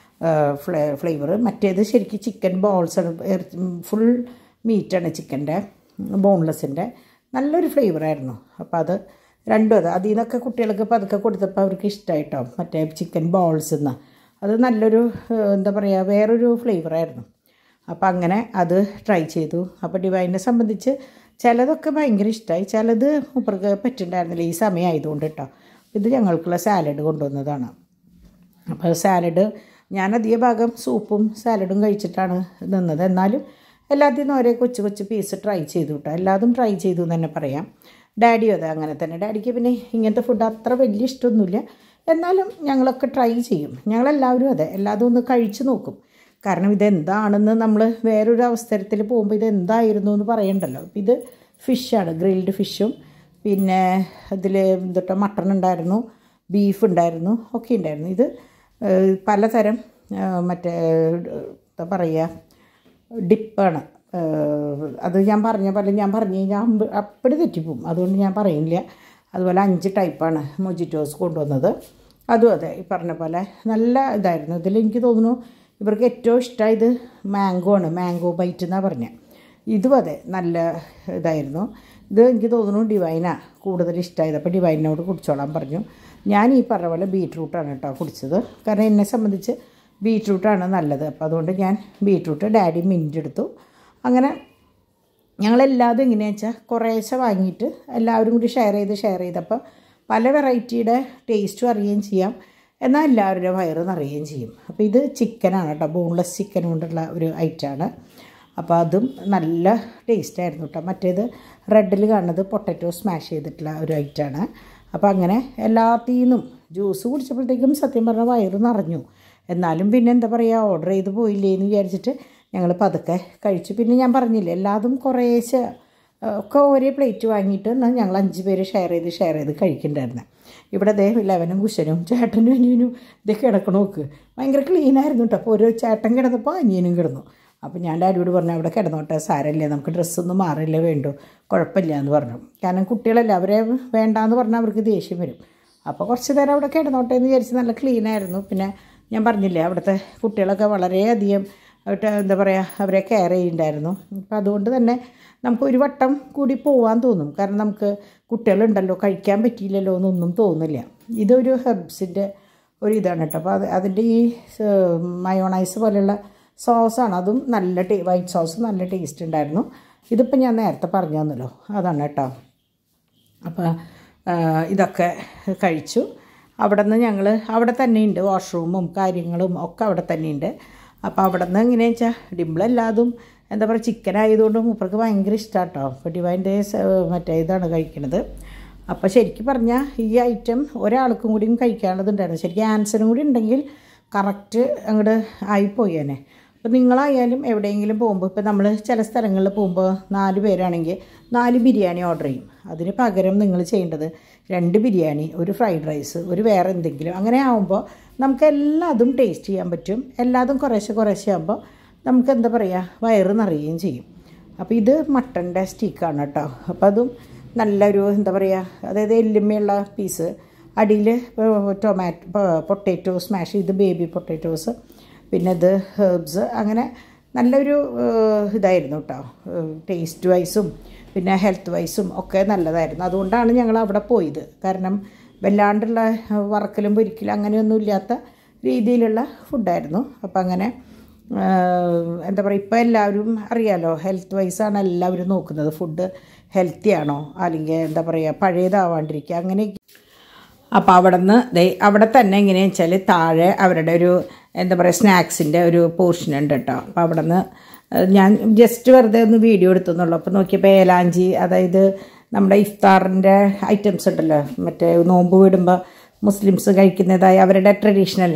ഫ്ലേ ഫ്ലേവർ മറ്റേത് ശരിക്കും ചിക്കൻ ബോൾസ് ഫുൾ മീറ്റാണ് ചിക്കൻ്റെ ബോൺലെസ്സിൻ്റെ നല്ലൊരു ഫ്ലേവറായിരുന്നു അപ്പോൾ അത് രണ്ടും അത് അതിൽ നിന്നൊക്കെ കുട്ടികൾക്ക് പതുക്കെ കൊടുത്തപ്പോൾ അവർക്ക് ഇഷ്ടമായിട്ടോ മറ്റേ ചിക്കൻ ബോൾസ് എന്ന് അത് നല്ലൊരു ഏഹ്, എന്താ പറയുക വേറൊരു ഫ്ലേവറായിരുന്നു അപ്പോൾ അങ്ങനെ അത് ട്രൈ ചെയ്തു അപ്പോൾ ഡിവൈനെ സംബന്ധിച്ച് ചിലതൊക്കെ ഭയങ്കര ഇഷ്ടമായി ചിലത് മൂപ്പർക്ക് പറ്റുന്നുണ്ടായിരുന്നില്ല ഈ സമയം ആയതുകൊണ്ട് കേട്ടോ ഇത് ഞങ്ങൾക്കുള്ള സാലഡ് കൊണ്ടുവന്നതാണ് അപ്പോൾ സാലഡ് ഞാൻ അധിക ഭാഗം സൂപ്പും സാലഡും കഴിച്ചിട്ടാണ് നിന്നത് എന്നാലും എല്ലാത്തിൽ നിന്നും ഒരേ കൊച്ചു കൊച്ചു പീസ് ട്രൈ ചെയ്തു കേട്ടോ എല്ലാതും ട്രൈ ചെയ്തു എന്ന് തന്നെ പറയാം ഡാഡിയും അതെ അങ്ങനെ തന്നെ ഡാഡിക്ക് പിന്നെ ഇങ്ങനത്തെ ഫുഡ് അത്ര വലിയ ഇഷ്ടമൊന്നുമില്ല എന്നാലും ഞങ്ങളൊക്കെ ട്രൈ ചെയ്യും ഞങ്ങളെല്ലാവരും അതെ എല്ലാതും ഒന്ന് കഴിച്ചു നോക്കും കാരണം ഇതെന്താണെന്ന് നമ്മൾ വേറൊരു അവസരത്തിൽ പോകുമ്പോൾ ഇത് എന്തായിരുന്നു എന്ന് പറയണ്ടല്ലോ അപ്പം ഇത് ഫിഷാണ് ഗ്രിൽഡ് ഫിഷും പിന്നെ അതിൽ എന്തൊട്ടോ മട്ടൺ ഉണ്ടായിരുന്നു ബീഫ് ഉണ്ടായിരുന്നു ഒക്കെ ഉണ്ടായിരുന്നു ഇത് ഏഹ്, പലതരം ഏഹ്, മറ്റേ എന്താ പറയുക ഡിപ്പാണ് ഏഹ്, അത് ഞാൻ പറഞ്ഞ പോലെ ഞാൻ പറഞ്ഞു കഴിഞ്ഞാൽ അമ്പ- അപ്പടി തെറ്റിപ്പോവും അതുകൊണ്ട് ഞാൻ പറയുന്നില്ല അതുപോലെ അഞ്ച് ടൈപ്പാണ് മൊജിറ്റോസ് കൊണ്ടുവന്നത് അതും അതെ ഈ പറഞ്ഞ പോലെ നല്ല ഇതായിരുന്നു ഇതിൽ എനിക്ക് തോന്നുന്നു ഇവർക്ക് ഏറ്റവും ഇഷ്ടമായത് മാംഗോ ആണ് മാംഗോ ബൈറ്റ് എന്നാണ് പറഞ്ഞത് ഇതും അതെ നല്ല ഇതായിരുന്നു ഇത് എനിക്ക് തോന്നുന്നു ഡിവൈനാ കൂടുതൽ ഇഷ്ടമായത് അപ്പോൾ ഡിവൈനോട് കുടിച്ചോളാൻ പറഞ്ഞു ഞാൻ ഈ പറഞ്ഞ പോലെ ബീട്രൂട്ടാണ് കേട്ടോ കുടിച്ചത് കാരണം എന്നെ സംബന്ധിച്ച് ബീട്രൂട്ടാണ് നല്ലത് അപ്പോൾ അതുകൊണ്ട് ഞാൻ ബീട്രൂട്ട് ഡാഡി മിൻറ്റ് എടുത്തു അങ്ങനെ ഞങ്ങളെല്ലാതും എങ്ങനെയാണെന്ന് വെച്ചാൽ കുറേശ്ശെ വാങ്ങിയിട്ട് എല്ലാവരും കൂടി ഷെയർ ചെയ്ത് ഷെയർ ചെയ്തപ്പോൾ പല വെറൈറ്റിയുടെ ടേസ്റ്റും അറിയുകയും ചെയ്യാം എന്നാൽ എല്ലാവരുടെ വയറ് നിറയുകയും ചെയ്യും അപ്പോൾ ഇത് ചിക്കനാണ് കേട്ടോ ബോൺലെസ് ചിക്കൻ കൊണ്ടുള്ള ഒരു ഐറ്റമാണ് അപ്പോൾ അതും നല്ല ടേസ്റ്റ് ആയിരുന്നു കേട്ടോ മറ്റേത് റെഡിൽ കാണുന്നത് പൊട്ടറ്റോ സ്മാഷ് ചെയ്തിട്ടുള്ള ഒരു ഐറ്റമാണ് അപ്പോൾ അങ്ങനെ എല്ലാത്തിൽ നിന്നും ജ്യൂസ് കുടിച്ചപ്പോഴത്തേക്കും സത്യം പറഞ്ഞാൽ വയറ് നിറഞ്ഞു എന്നാലും പിന്നെ എന്താ പറയുക ഓർഡർ ചെയ്ത് പോയില്ലേ എന്ന് വിചാരിച്ചിട്ട് ഞങ്ങൾ പതുക്കെ കഴിച്ചു പിന്നെ ഞാൻ പറഞ്ഞില്ലേ എല്ലാതും കുറേശ്ശെ ഏഹ്, ഒക്കെ ഒരേ പ്ലേറ്റ് വാങ്ങിയിട്ട് എന്നാൽ ഞങ്ങൾ അഞ്ച് പേര് ഷെയർ ചെയ്ത് ഷെയർ ചെയ്ത് കഴിക്കണ്ടായിരുന്നു ഇവിടെ ദേ ലെവനും കുശനും ചേട്ടനും അനിയനും ഇത് കിടക്കണ നോക്ക് ഭയങ്കര ക്ലീൻ ആയിരുന്നു കേട്ടോ അപ്പോൾ ഒരു ചേട്ടൻ കിടന്നപ്പോൾ അനിയനും കിടന്നു അപ്പോൾ ഞാൻ ഡാഡിയോട് പറഞ്ഞു അവിടെ കിടന്നോട്ടെ സാരമില്ല നമുക്ക് ഡ്രസ്സൊന്നും മാറില്ലേ വേണ്ടു കുഴപ്പമില്ല എന്ന് പറഞ്ഞു കാരണം കുട്ടികളല്ല അവരെ വേണ്ടാന്ന് പറഞ്ഞാൽ അവർക്ക് ദേഷ്യം വരും അപ്പോൾ കുറച്ച് നേരം അവിടെ കിടന്നോട്ടെ എന്ന് വിചാരിച്ച് നല്ല ക്ലീൻ ആയിരുന്നു പിന്നെ ഞാൻ പറഞ്ഞില്ലേ അവിടുത്തെ കുട്ടികളൊക്കെ വളരെയധികം ആയിട്ട് എന്താ പറയുക അവരെ കെയർ ചെയ്യുന്നുണ്ടായിരുന്നു അപ്പോൾ അതുകൊണ്ട് തന്നെ നമുക്ക് ഒരു വട്ടം കൂടി പോകാൻ തോന്നും കാരണം നമുക്ക് കുട്ടികളുണ്ടല്ലോ കഴിക്കാൻ പറ്റിയില്ലല്ലോ എന്നൊന്നും തോന്നില്ല ഇതൊരു ഹെർബ്സിൻ്റെ ഒരു ഇതാണ് കേട്ടോ അപ്പോൾ അത് അതിൻ്റെ ഈ മയോണൈസ് പോലെയുള്ള സോസാണ് അതും നല്ല ടേ വൈറ്റ് സോസ് നല്ല ടേസ്റ്റ് ഉണ്ടായിരുന്നു ഇതിപ്പോൾ ഞാൻ നേരത്തെ പറഞ്ഞു തന്നല്ലോ അതാണ് കേട്ടോ അപ്പോൾ ഇതൊക്കെ കഴിച്ചു അവിടെ നിന്ന് ഞങ്ങൾ അവിടെ തന്നെയുണ്ട് വാഷ്റൂമും കാര്യങ്ങളും ഒക്കെ അവിടെ തന്നെയുണ്ട് അപ്പോൾ അവിടെ നിന്ന് എങ്ങനെയാണെന്ന് വെച്ചാൽ ഡിമ്പിളെല്ലാതും എന്താ പറയുക ചിക്കൻ ആയതുകൊണ്ട് മൂപ്പർക്ക് ഭയങ്കര ഇഷ്ടമാണ് കേട്ടോ അപ്പോൾ ഡിവൈൻ്റെ മറ്റേ ഇതാണ് കഴിക്കണത് അപ്പോൾ ശരിക്കും പറഞ്ഞാൽ ഈ ഐറ്റം ഒരാൾക്കും കൂടിയും കഴിക്കാനുള്ളതുണ്ടായിരുന്നു ശരിക്കും ആൻസറും കൂടി ഉണ്ടെങ്കിൽ കറക്റ്റ് അങ്ങോട്ട് ആയിപ്പോയേനെ അപ്പോൾ നിങ്ങളായാലും എവിടെയെങ്കിലും പോകുമ്പോൾ ഇപ്പോൾ നമ്മൾ ചില സ്ഥലങ്ങളിൽ പോകുമ്പോൾ നാല് പേരാണെങ്കിൽ നാല് ബിരിയാണി ഓർഡർ ചെയ്യും അതിന് പകരം നിങ്ങൾ ചെയ്യേണ്ടത് രണ്ട് ബിരിയാണി ഒരു ഫ്രൈഡ് റൈസ് ഒരു വേറെ എന്തെങ്കിലും അങ്ങനെ ആകുമ്പോൾ നമുക്ക് എല്ലാതും ടേസ്റ്റ് ചെയ്യാൻ പറ്റും എല്ലാതും കുറേശ്ശെ കുറേശ്ശെ ആകുമ്പോൾ നമുക്ക് എന്താ പറയുക വയറ് നിറയുകയും ചെയ്യും അപ്പോൾ ഇത് മട്ടൻ്റെ സ്റ്റീക്കാണ് കേട്ടോ അപ്പോൾ അതും നല്ലൊരു എന്താ പറയുക അതായത് എല്ലുമ്മയുള്ള പീസ് അടിയിൽ ടൊമാറ്റോ പൊട്ടേറ്റോ സ്മാഷ് ചെയ്ത് ബേബി പൊട്ടേറ്റോസ് പിന്നെ ഇത് ഹേർബ്സ് അങ്ങനെ നല്ലൊരു ഏഹ്, ഇതായിരുന്നു കേട്ടോ ടേസ്റ്റ് വൈസും പിന്നെ ഹെൽത്ത് വൈസും ഒക്കെ നല്ലതായിരുന്നു അതുകൊണ്ടാണ് ഞങ്ങൾ അവിടെ പോയത് കാരണം വല്ലാണ്ടുള്ള വറക്കലും പൊരിക്കലും അങ്ങനെയൊന്നും ഇല്ലാത്ത രീതിയിലുള്ള ഫുഡായിരുന്നു അപ്പം അങ്ങനെ ആഹ്, എന്താ പറയുക ഇപ്പോൾ എല്ലാവരും അറിയാലോ ഹെൽത്ത് വൈസാണ് എല്ലാവരും നോക്കുന്നത് ഫുഡ് ഹെൽത്തി ആണോ അല്ലെങ്കിൽ എന്താ പറയുക പഴയതാവാണ്ടിരിക്കുക അങ്ങനെ അപ്പോൾ അവിടെ നിന്ന് ദേ അവിടെ തന്നെ എങ്ങനെയാണെന്ന് വെച്ചാൽ താഴെ അവരുടെ ഒരു എന്താ പറയുക സ്നാക്സിൻ്റെ ഒരു പോർഷൻ ഉണ്ട് കേട്ടോ അപ്പോൾ അവിടെ നിന്ന് ഞാൻ ജസ്റ്റ് വെറുതെ ഒന്ന് വീഡിയോ എടുത്തെന്നുള്ളൂ അപ്പോൾ നോക്കിയപ്പോൾ ഏലാഞ്ചി അതായത് നമ്മുടെ ഇഫ്താറിൻ്റെ ഐറ്റംസ് ഉണ്ടല്ലോ മറ്റേ നോമ്പ് വിടുമ്പോൾ മുസ്ലിംസ് കഴിക്കുന്നതായ അവരുടെ ട്രഡീഷണൽ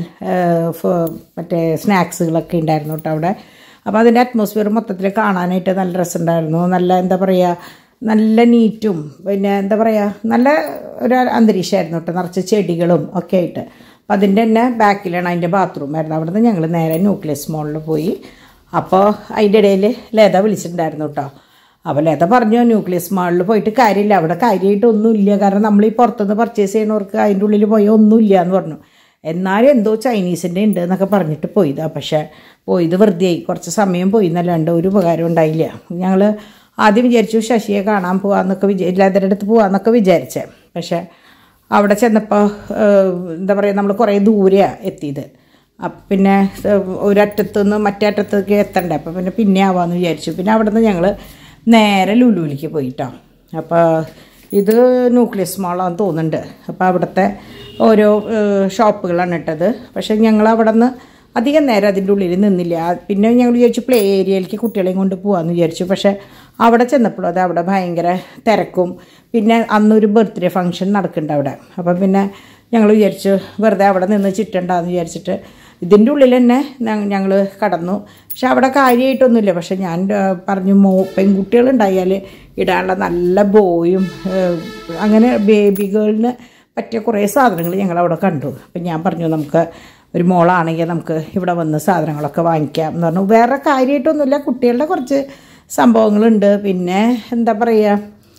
മറ്റേ സ്നാക്സുകളൊക്കെ ഉണ്ടായിരുന്നു കേട്ടോ അവിടെ അപ്പോൾ അതിൻ്റെ അറ്റ്മോസ്ഫിയർ മൊത്തത്തിൽ കാണാനായിട്ട് നല്ല രസമുണ്ടായിരുന്നു നല്ല എന്താ പറയുക നല്ല നീറ്റും പിന്നെ എന്താ പറയുക നല്ല ഒരു അന്തരീക്ഷമായിരുന്നു കേട്ടോ നിറച്ച് ചെടികളും ഒക്കെ ആയിട്ട് അപ്പോൾ അതിൻ്റെ തന്നെ ബാക്കിലാണ് അതിൻ്റെ ബാത്റൂം ആയിരുന്നു അവിടെ നിന്ന് ഞങ്ങൾ നേരെ ന്യൂക്ലിയസ് മോളിൽ പോയി അപ്പോൾ അതിൻ്റെ ഇടയിൽ ലത വിളിച്ചിട്ടുണ്ടായിരുന്നു കേട്ടോ അപ്പോൾ ലത പറഞ്ഞു ന്യൂക്ലിയസ് മാളിൽ പോയിട്ട് കാര്യമില്ല അവിടെ കാര്യമായിട്ടൊന്നുമില്ല കാരണം നമ്മൾ ഈ പുറത്തുനിന്ന് പർച്ചേസ് ചെയ്യുന്നവർക്ക് അതിൻ്റെ ഉള്ളിൽ പോയാൽ ഒന്നുമില്ല എന്ന് പറഞ്ഞു എന്നാലും എന്തോ ചൈനീസിൻ്റെ ഉണ്ട് എന്നൊക്കെ പറഞ്ഞിട്ട് പോയതാ പക്ഷേ പോയത് വെറുതെയായി കുറച്ച് സമയം പോയി എന്നല്ലാണ്ട് ഒരു ഉപകാരം ഉണ്ടായില്ല ഞങ്ങൾ ആദ്യം വിചാരിച്ചു ശശിയെ കാണാൻ പോകാമെന്നൊക്കെ വിചാ ലതയുടെ അടുത്ത് പോകാമെന്നൊക്കെ വിചാരിച്ചേ പക്ഷേ അവിടെ ചെന്നപ്പോൾ എന്താ പറയുക നമ്മൾ കുറേ ദൂരെയാണ് എത്തിയത് അപ്പം പിന്നെ ഏഹ്, ഒരറ്റത്തു നിന്ന് മറ്റേ അറ്റത്തേക്ക് എത്തണ്ടേ അപ്പം പിന്നെ പിന്നെ ആവാമെന്ന് വിചാരിച്ചു പിന്നെ അവിടെ നിന്ന് ഞങ്ങൾ നേരെ ലുലുവിലേക്ക് പോയിട്ടോ അപ്പോൾ ഇത് ന്യൂക്ലിയസ് മാളാന്ന് തോന്നുന്നുണ്ട് അപ്പോൾ അവിടുത്തെ ഓരോ ഏഹ്, ഷോപ്പുകളാണ് ഇട്ടത് പക്ഷേ ഞങ്ങൾ അവിടെ നിന്ന് അധികം നേരം അതിൻ്റെ ഉള്ളിൽ നിന്നില്ല ആ, പിന്നെ ഞങ്ങൾ വിചാരിച്ചു പ്ലേ ഏരിയയിലേക്ക് കുട്ടികളെയും കൊണ്ട് പോകാമെന്ന് വിചാരിച്ചു പക്ഷേ അവിടെ ചെന്നപ്പോഴും അത് അവിടെ ഭയങ്കര തിരക്കും പിന്നെ അന്നൊരു ബർത്ത്ഡേ ഫംഗ്ഷൻ നടക്കുന്നുണ്ട് അവിടെ അപ്പം പിന്നെ ഞങ്ങൾ വിചാരിച്ചു വെറുതെ അവിടെ നിന്ന് ചിറ്റണ്ടെന്ന് വിചാരിച്ചിട്ട് ഇതിൻ്റെ ഉള്ളിൽ തന്നെ ഞങ്ങൾ കടന്നു പക്ഷെ അവിടെ കാര്യമായിട്ടൊന്നുമില്ല പക്ഷെ ഞാൻ ആ, പറഞ്ഞു മോ പെൺകുട്ടികളുണ്ടായാൽ ഇടാനുള്ള നല്ല ബോയും ഏഹ്, അങ്ങനെ ബേബി ഗേളിന് പറ്റിയ കുറേ സാധനങ്ങൾ ഞങ്ങൾ അവിടെ കണ്ടു അപ്പം ഞാൻ പറഞ്ഞു നമുക്ക് ഒരു മോളാണെങ്കിൽ നമുക്ക് ഇവിടെ വന്ന് സാധനങ്ങളൊക്കെ വാങ്ങിക്കാം എന്ന് പറഞ്ഞു വേറെ കാര്യമായിട്ടൊന്നുമില്ല കുട്ടികളുടെ കുറച്ച് സംഭവങ്ങളുണ്ട് പിന്നെ എന്താ പറയുക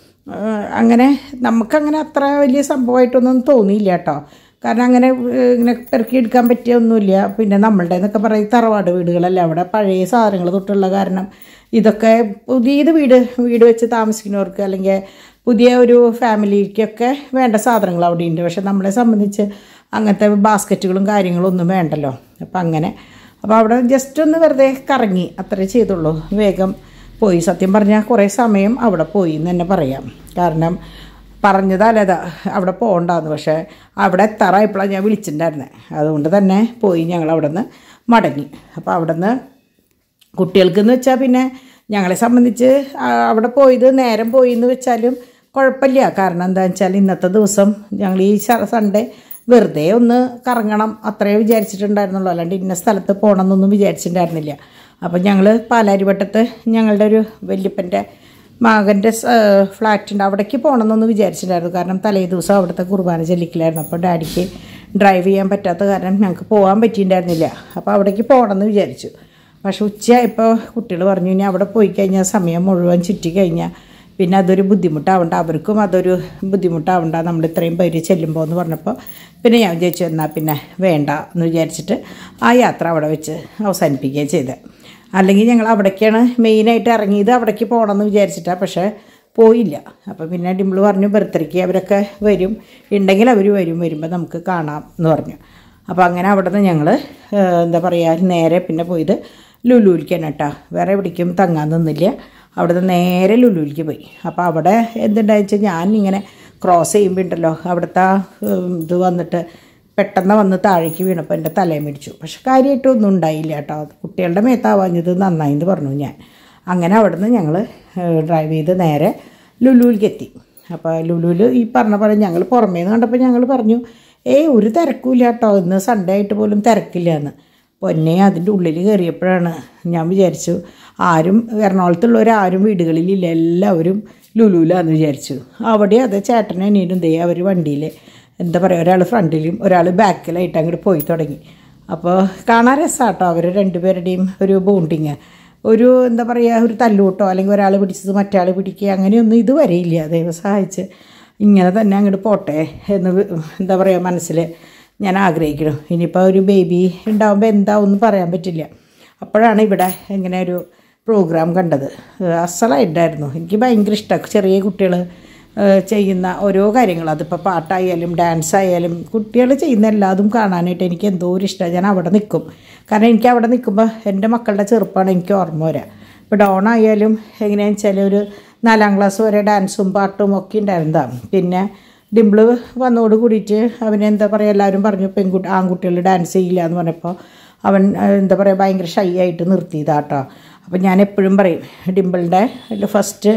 ഏഹ് അങ്ങനെ നമുക്കങ്ങനെ അത്ര വലിയ സംഭവമായിട്ടൊന്നും തോന്നിയില്ല കേട്ടോ കാരണം അങ്ങനെ ഏഹ് ഇങ്ങനെ പെറുക്കിയെടുക്കാൻ പറ്റിയ ഒന്നുമില്ല പിന്നെ നമ്മളുടെ എന്നൊക്കെ പറയും തറവാട് വീടുകളല്ല അവിടെ പഴയ സാധനങ്ങൾ തൊട്ടുള്ള കാരണം ഇതൊക്കെ പുതിയത് വീട് വീട് വെച്ച് താമസിക്കുന്നവർക്ക് അല്ലെങ്കിൽ പുതിയ ഒരു ഫാമിലിക്കൊക്കെ വേണ്ട സാധനങ്ങൾ അവിടെ ഉണ്ട് പക്ഷെ നമ്മളെ സംബന്ധിച്ച് അങ്ങനത്തെ ബാസ്ക്കറ്റുകളും കാര്യങ്ങളും ഒന്നും വേണ്ടല്ലോ അപ്പം അങ്ങനെ അപ്പോൾ അവിടെ ജസ്റ്റ് ഒന്ന് വെറുതെ കറങ്ങി അത്രേ ചെയ്തുള്ളൂ വേഗം പോയി സത്യം പറഞ്ഞാൽ കുറേ സമയം അവിടെ പോയി എന്ന് തന്നെ പറയാം കാരണം പറഞ്ഞതല്ലതാ അവിടെ പോകണ്ടെന്ന് പക്ഷേ അവിടെ എത്താറായപ്പോഴാണ് ഞാൻ വിളിച്ചിട്ടുണ്ടായിരുന്നത് അതുകൊണ്ട് തന്നെ പോയി ഞങ്ങൾ അവിടെ നിന്ന് മടങ്ങി അപ്പോൾ അവിടെ നിന്ന് കുട്ടികൾക്കെന്ന് വെച്ചാൽ പിന്നെ ഞങ്ങളെ സംബന്ധിച്ച് ആ, അവിടെ പോയത് നേരം പോയി എന്ന് വെച്ചാലും കുഴപ്പമില്ല കാരണം എന്താ വെച്ചാൽ ഇന്നത്തെ ദിവസം ഞങ്ങൾ ഈ സ- സൺഡേ വെറുതെ ഒന്ന് കറങ്ങണം അത്രേ വിചാരിച്ചിട്ടുണ്ടായിരുന്നുള്ളൂ അല്ലാണ്ട് ഇന്ന സ്ഥലത്ത് പോകണം എന്നൊന്നും വിചാരിച്ചിട്ടുണ്ടായിരുന്നില്ല അപ്പം ഞങ്ങൾ പാലാരിവട്ടത്ത് ഞങ്ങളുടെ ഒരു വല്യപ്പൻ്റെ മകൻ്റെ ഫ്ലാറ്റുണ്ട് അവിടേക്ക് പോകണമെന്നൊന്ന് വിചാരിച്ചിട്ടുണ്ടായിരുന്നു കാരണം തലേ ദിവസം അവിടുത്തെ കുർബാന ചെല്ലിക്കലായിരുന്നു അപ്പോൾ ഡാഡിക്ക് ഡ്രൈവ് ചെയ്യാൻ പറ്റാത്ത കാരണം ഞങ്ങൾക്ക് പോകാൻ പറ്റിയിട്ടുണ്ടായിരുന്നില്ല അപ്പോൾ അവിടേക്ക് പോകണമെന്ന് വിചാരിച്ചു പക്ഷെ ഉച്ചയായപ്പോൾ കുട്ടികൾ പറഞ്ഞു ഇനി അവിടെ പോയി കഴിഞ്ഞാൽ സമയം മുഴുവൻ ചുറ്റി കഴിഞ്ഞാൽ പിന്നെ അതൊരു ബുദ്ധിമുട്ടാവണ്ട അവർക്കും അതൊരു ബുദ്ധിമുട്ടാവണ്ട നമ്മൾ ഇത്രയും പേര് ചെല്ലുമ്പോൾ എന്ന് പറഞ്ഞപ്പോൾ പിന്നെ ഞാൻ വിചാരിച്ചു എന്നാൽ പിന്നെ വേണ്ട എന്ന് വിചാരിച്ചിട്ട് ആ യാത്ര അവിടെ വെച്ച് അവസാനിപ്പിക്കുകയും ചെയ്തത് അല്ലെങ്കിൽ ഞങ്ങൾ അവിടേക്കാണ് മെയിനായിട്ട് ഇറങ്ങിയത് അവിടേക്ക് പോകണമെന്ന് വിചാരിച്ചിട്ടാണ് പക്ഷേ പോയില്ല അപ്പോൾ പിന്നെ ഡിമ്പിൾ പറഞ്ഞു ബർത്ത്ഡേക്ക് അവരൊക്കെ വരും ഉണ്ടെങ്കിൽ അവർ വരും വരുമ്പോൾ നമുക്ക് കാണാം എന്ന് പറഞ്ഞു അപ്പോൾ അങ്ങനെ അവിടെ നിന്ന് ഞങ്ങൾ എന്താ പറയുക നേരെ പിന്നെ പോയത് ലുലുവിലേക്കാണ് കേട്ടോ വേറെ എവിടേക്കും തങ്ങാൻ നിന്നില്ല അവിടെ നിന്ന് നേരെ ലുലുവിലേക്ക് പോയി അപ്പോൾ അവിടെ എന്തുണ്ടായെന്ന് വെച്ചാൽ ഞാൻ ഇങ്ങനെ ക്രോസ് ചെയ്യുമ്പോൾ ഉണ്ടല്ലോ അവിടുത്തെ ആ, ഉം, ഇത് വന്നിട്ട് പെട്ടെന്ന് വന്ന് താഴേക്ക് വീണപ്പോൾ എൻ്റെ തലയും മേടിച്ചു പക്ഷെ കാര്യമായിട്ടൊന്നും ഉണ്ടായില്ല കേട്ടോ കുട്ടികളുടെ മേത്താവാഞ്ഞത് നന്നായി എന്ന് പറഞ്ഞു ഞാൻ അങ്ങനെ അവിടെ നിന്ന് ഞങ്ങൾ ഡ്രൈവ് ചെയ്ത് നേരെ ലുലുവിലേക്ക് എത്തി അപ്പോൾ ലുലുവിൽ ഈ പറഞ്ഞ പോലെ ഞങ്ങൾ പുറമേ നിന്ന് കണ്ടപ്പോൾ ഞങ്ങൾ പറഞ്ഞു ഏയ് ഒരു തിരക്കില്ല കേട്ടോ ഇന്ന് സൺഡേ ആയിട്ട് പോലും തിരക്കില്ല എന്ന് പൊന്നെ അതിൻ്റെ ഉള്ളിൽ കയറിയപ്പോഴാണ് ഞാൻ വിചാരിച്ചു ആരും എറണാകുളത്തുള്ളവരാരും വീടുകളിലില്ല എല്ലാവരും ലുലുവിലാന്ന് വിചാരിച്ചു അവിടെ അത് ചേട്ടനും അനിയനും ദേ അവർ വണ്ടിയിൽ എന്താ പറയുക ഒരാൾ ഫ്രണ്ടിലും ഒരാൾ ബാക്കിലായിട്ട് അങ്ങോട്ട് പോയി തുടങ്ങി അപ്പോൾ കാണാൻ രസമാട്ടോ അവർ രണ്ടുപേരുടെയും ഒരു ബോണ്ടിങ് ഒരു എന്താ പറയുക ഒരു തല്ലൂട്ടോ അല്ലെങ്കിൽ ഒരാൾ പിടിച്ചത് മറ്റേ പിടിക്കുക അങ്ങനെയൊന്നും ഇതുവരെ ഇല്ല ദൈവം സഹായിച്ച് ഇങ്ങനെ തന്നെ അങ്ങോട്ട് പോട്ടെ എന്ന് വി- എന്താ പറയുക മനസ്സിൽ ഞാൻ ആഗ്രഹിക്കണം ഇനിയിപ്പോൾ ഒരു ബേബി ഉണ്ടാകുമ്പോൾ എന്താവും പറയാൻ പറ്റില്ല അപ്പോഴാണ് ഇവിടെ ഇങ്ങനെ ഒരു പ്രോഗ്രാം കണ്ടത് ഏഹ് അസലായിട്ടായിരുന്നു എനിക്ക് ഭയങ്കര ഇഷ്ടമാണ് ചെറിയ കുട്ടികൾ ചെയ്യുന്ന ഓരോ കാര്യങ്ങൾ അതിപ്പോൾ പാട്ടായാലും ഡാൻസ് ആയാലും കുട്ടികൾ ചെയ്യുന്ന എല്ലാതും കാണാനായിട്ട് എനിക്ക് എന്തോ ഒരു ഇഷ്ടമാണ് ഞാൻ അവിടെ നിൽക്കും കാരണം എനിക്ക് അവിടെ നിൽക്കുമ്പോൾ എൻ്റെ മക്കളുടെ ചെറുപ്പമാണ് എനിക്ക് ഓർമ്മ വരിക ഇപ്പോൾ ഡോൺ ആയാലും എങ്ങനെയാണെന്ന് വെച്ചാൽ ഒരു നാലാം ക്ലാസ് വരെ ഡാൻസും പാട്ടും ഒക്കെ ഉണ്ടായിരുന്നതാണ് പിന്നെ ഡിംപിള് വന്നോട് കൂടിയിട്ട് അവന് എന്താ പറയുക എല്ലാവരും പറഞ്ഞു പെൺകുട്ടി ആൺകുട്ടികൾ ഡാൻസ് ചെയ്യില്ല എന്ന് പറഞ്ഞപ്പോൾ അവൻ ഏഹ്, എന്താ പറയുക ഭയങ്കര ഷൈ ആയിട്ട് നിർത്തിയതാട്ടോ അപ്പം ഞാൻ എപ്പോഴും പറയും ഡിംപിളിൻ്റെ ഫസ്റ്റ്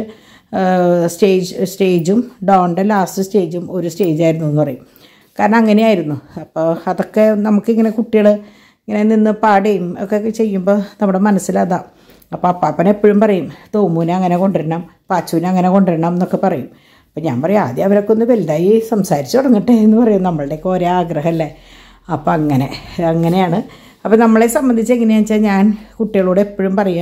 സ്റ്റേജ് സ്റ്റേജും ഡോണിൻ്റെ ലാസ്റ്റ് സ്റ്റേജും ഒരു സ്റ്റേജായിരുന്നു എന്ന് പറയും കാരണം അങ്ങനെയായിരുന്നു അപ്പോൾ അതൊക്കെ നമുക്കിങ്ങനെ കുട്ടികൾ ഇങ്ങനെ നിന്ന് പാടുകയും ഒക്കെ ചെയ്യുമ്പോൾ നമ്മുടെ മനസ്സിലതാ അപ്പോൾ അപ്പാപ്പൻ എപ്പോഴും പറയും തോമൂനെ അങ്ങനെ കൊണ്ടുവരണം പാച്ചുവിനെ അങ്ങനെ കൊണ്ടുവരണം എന്നൊക്കെ പറയും അപ്പം ഞാൻ പറയും ആദ്യം അവരൊക്കെ ഒന്ന് വലുതായി സംസാരിച്ച് തുടങ്ങട്ടെ എന്ന് പറയും നമ്മളുടെയൊക്കെ ഓരോ ആഗ്രഹമല്ലേ അപ്പം അങ്ങനെ അങ്ങനെയാണ് അപ്പോൾ നമ്മളെ സംബന്ധിച്ച് എങ്ങനെയാണെന്ന് വെച്ചാൽ ഞാൻ കുട്ടികളോട് എപ്പോഴും പറയുക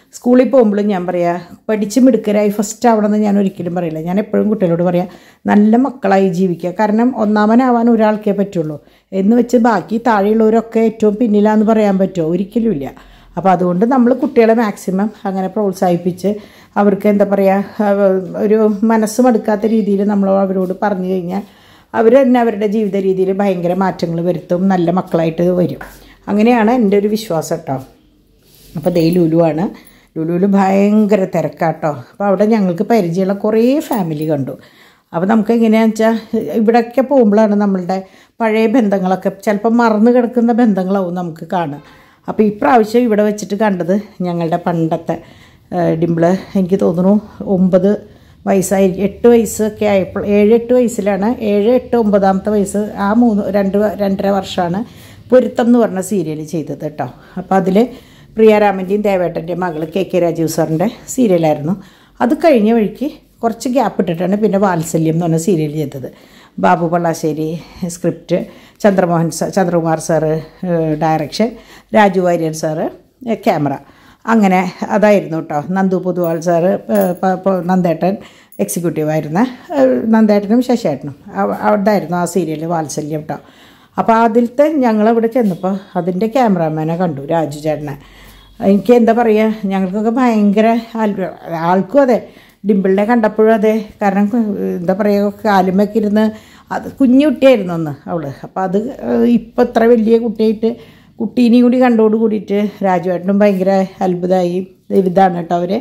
സ്കൂളിൽ പോകുമ്പോഴും ഞാൻ പറയാ പഠിച്ച് മിടുക്കരായി ഫസ്റ്റ് ആവണമെന്ന് ഞാൻ ഒരിക്കലും പറയില്ല ഞാൻ എപ്പോഴും കുട്ടികളോട് പറയാം നല്ല മക്കളായി ജീവിക്കുക കാരണം ഒന്നാമനാവാൻ ഒരാൾക്കേ പറ്റുള്ളൂ എന്ന് വെച്ച് ബാക്കി താഴെയുള്ളവരൊക്കെ ഏറ്റവും പിന്നിലാന്ന് പറയാൻ പറ്റുമോ ഒരിക്കലും ഇല്ല അപ്പോൾ അതുകൊണ്ട് നമ്മൾ കുട്ടികളെ മാക്സിമം അങ്ങനെ പ്രോത്സാഹിപ്പിച്ച് അവർക്ക് എന്താ പറയുക ഒരു മനസ്സ് മടുക്കാത്ത രീതിയിൽ നമ്മൾ അവരോട് പറഞ്ഞു കഴിഞ്ഞാൽ അവർ തന്നെ അവരുടെ ജീവിത രീതിയിൽ ഭയങ്കര മാറ്റങ്ങൾ വരുത്തും നല്ല മക്കളായിട്ട് വരും അങ്ങനെയാണ് എൻ്റെ ഒരു വിശ്വാസം കേട്ടോ അപ്പോൾ ദേ ലുലുവാണ് ലുലുവിൽ ഭയങ്കര തിരക്കാട്ടോ അപ്പോൾ അവിടെ ഞങ്ങൾക്ക് പരിചയമുള്ള കുറേ ഫാമിലി കണ്ടു അപ്പോൾ നമുക്ക് എങ്ങനെയാണെന്ന് വെച്ചാൽ ഇവിടെയൊക്കെ പോകുമ്പോഴാണ് നമ്മളുടെ പഴയ ബന്ധങ്ങളൊക്കെ ചിലപ്പോൾ മറന്നു കിടക്കുന്ന ബന്ധങ്ങളാവും നമുക്ക് കാണുക അപ്പോൾ ഇപ്രാവശ്യം ഇവിടെ വെച്ചിട്ട് കണ്ടത് ഞങ്ങളുടെ പണ്ടത്തെ ഡിമ്പിള് എനിക്ക് തോന്നുന്നു ഒമ്പത് വയസ്സായി എട്ട് വയസ്സൊക്കെ ആയപ്പോൾ ഏഴ് എട്ട് വയസ്സിലാണ് ഏഴ് എട്ട് ഒമ്പതാമത്തെ വയസ്സ് ആ മൂന്ന് രണ്ട് വ- രണ്ടര വർഷമാണ് പൊരുത്തം എന്ന് പറഞ്ഞ സീരിയൽ ചെയ്തത് കേട്ടോ അപ്പോൾ അതിൽ പ്രിയാരാമൻ്റെയും ദേവേട്ടൻ്റെയും മകൾ കെ കെ രാജീവ് സാറിൻ്റെ സീരിയലായിരുന്നു അത് കഴിഞ്ഞ വഴിക്ക് കുറച്ച് ഗ്യാപ്പ് ഇട്ടിട്ടാണ് പിന്നെ വാത്സല്യം എന്ന് പറഞ്ഞ സീരിയൽ ചെയ്തത് Babu Pallassery script Chandramohan sir Chandrakumar sir direction Raju Warrier sir camera അങ്ങനെ അതായിരുന്നു കേട്ടോ നന്ദു പൊതുവാൾ സാറ് ഏഹ്, പ- പ- നന്ദേട്ടൻ എക്സിക്യൂട്ടീവായിരുന്ന ഏഹ്, നന്ദേട്ടനും ശശിയേട്ടനും അവ- അവിടായിരുന്നു ആ സീരിയൽ വാത്സല്യം കേട്ടോ അപ്പോൾ അതിലത്തെ ഞങ്ങളവിടെ ചെന്നപ്പോൾ അതിൻ്റെ ക്യാമറാമാനെ കണ്ടു രാജു ചേട്ടനെ എനിക്ക് എന്താ പറയുക ഞങ്ങൾക്കൊക്കെ ഭയങ്കര അത്ഭുതം ആൾക്കും അതെ ഡിമ്പിളിനെ കണ്ടപ്പോഴും അതെ കാരണം എന്താ പറയുക കാലുമൊക്കെ ഇരുന്ന് അത് കുഞ്ഞു കുട്ടിയായിരുന്നു അന്ന് അവള് അപ്പോൾ അത് ഇപ്പം ഇത്ര വലിയ കുട്ടിയായിട്ട് കുട്ടീനെയും കൂടി കണ്ടോട് കൂടിയിട്ട് രാജുവേട്ടനും ഭയങ്കര അത്ഭുതമായി ഇതാണ് കേട്ടോ അവർ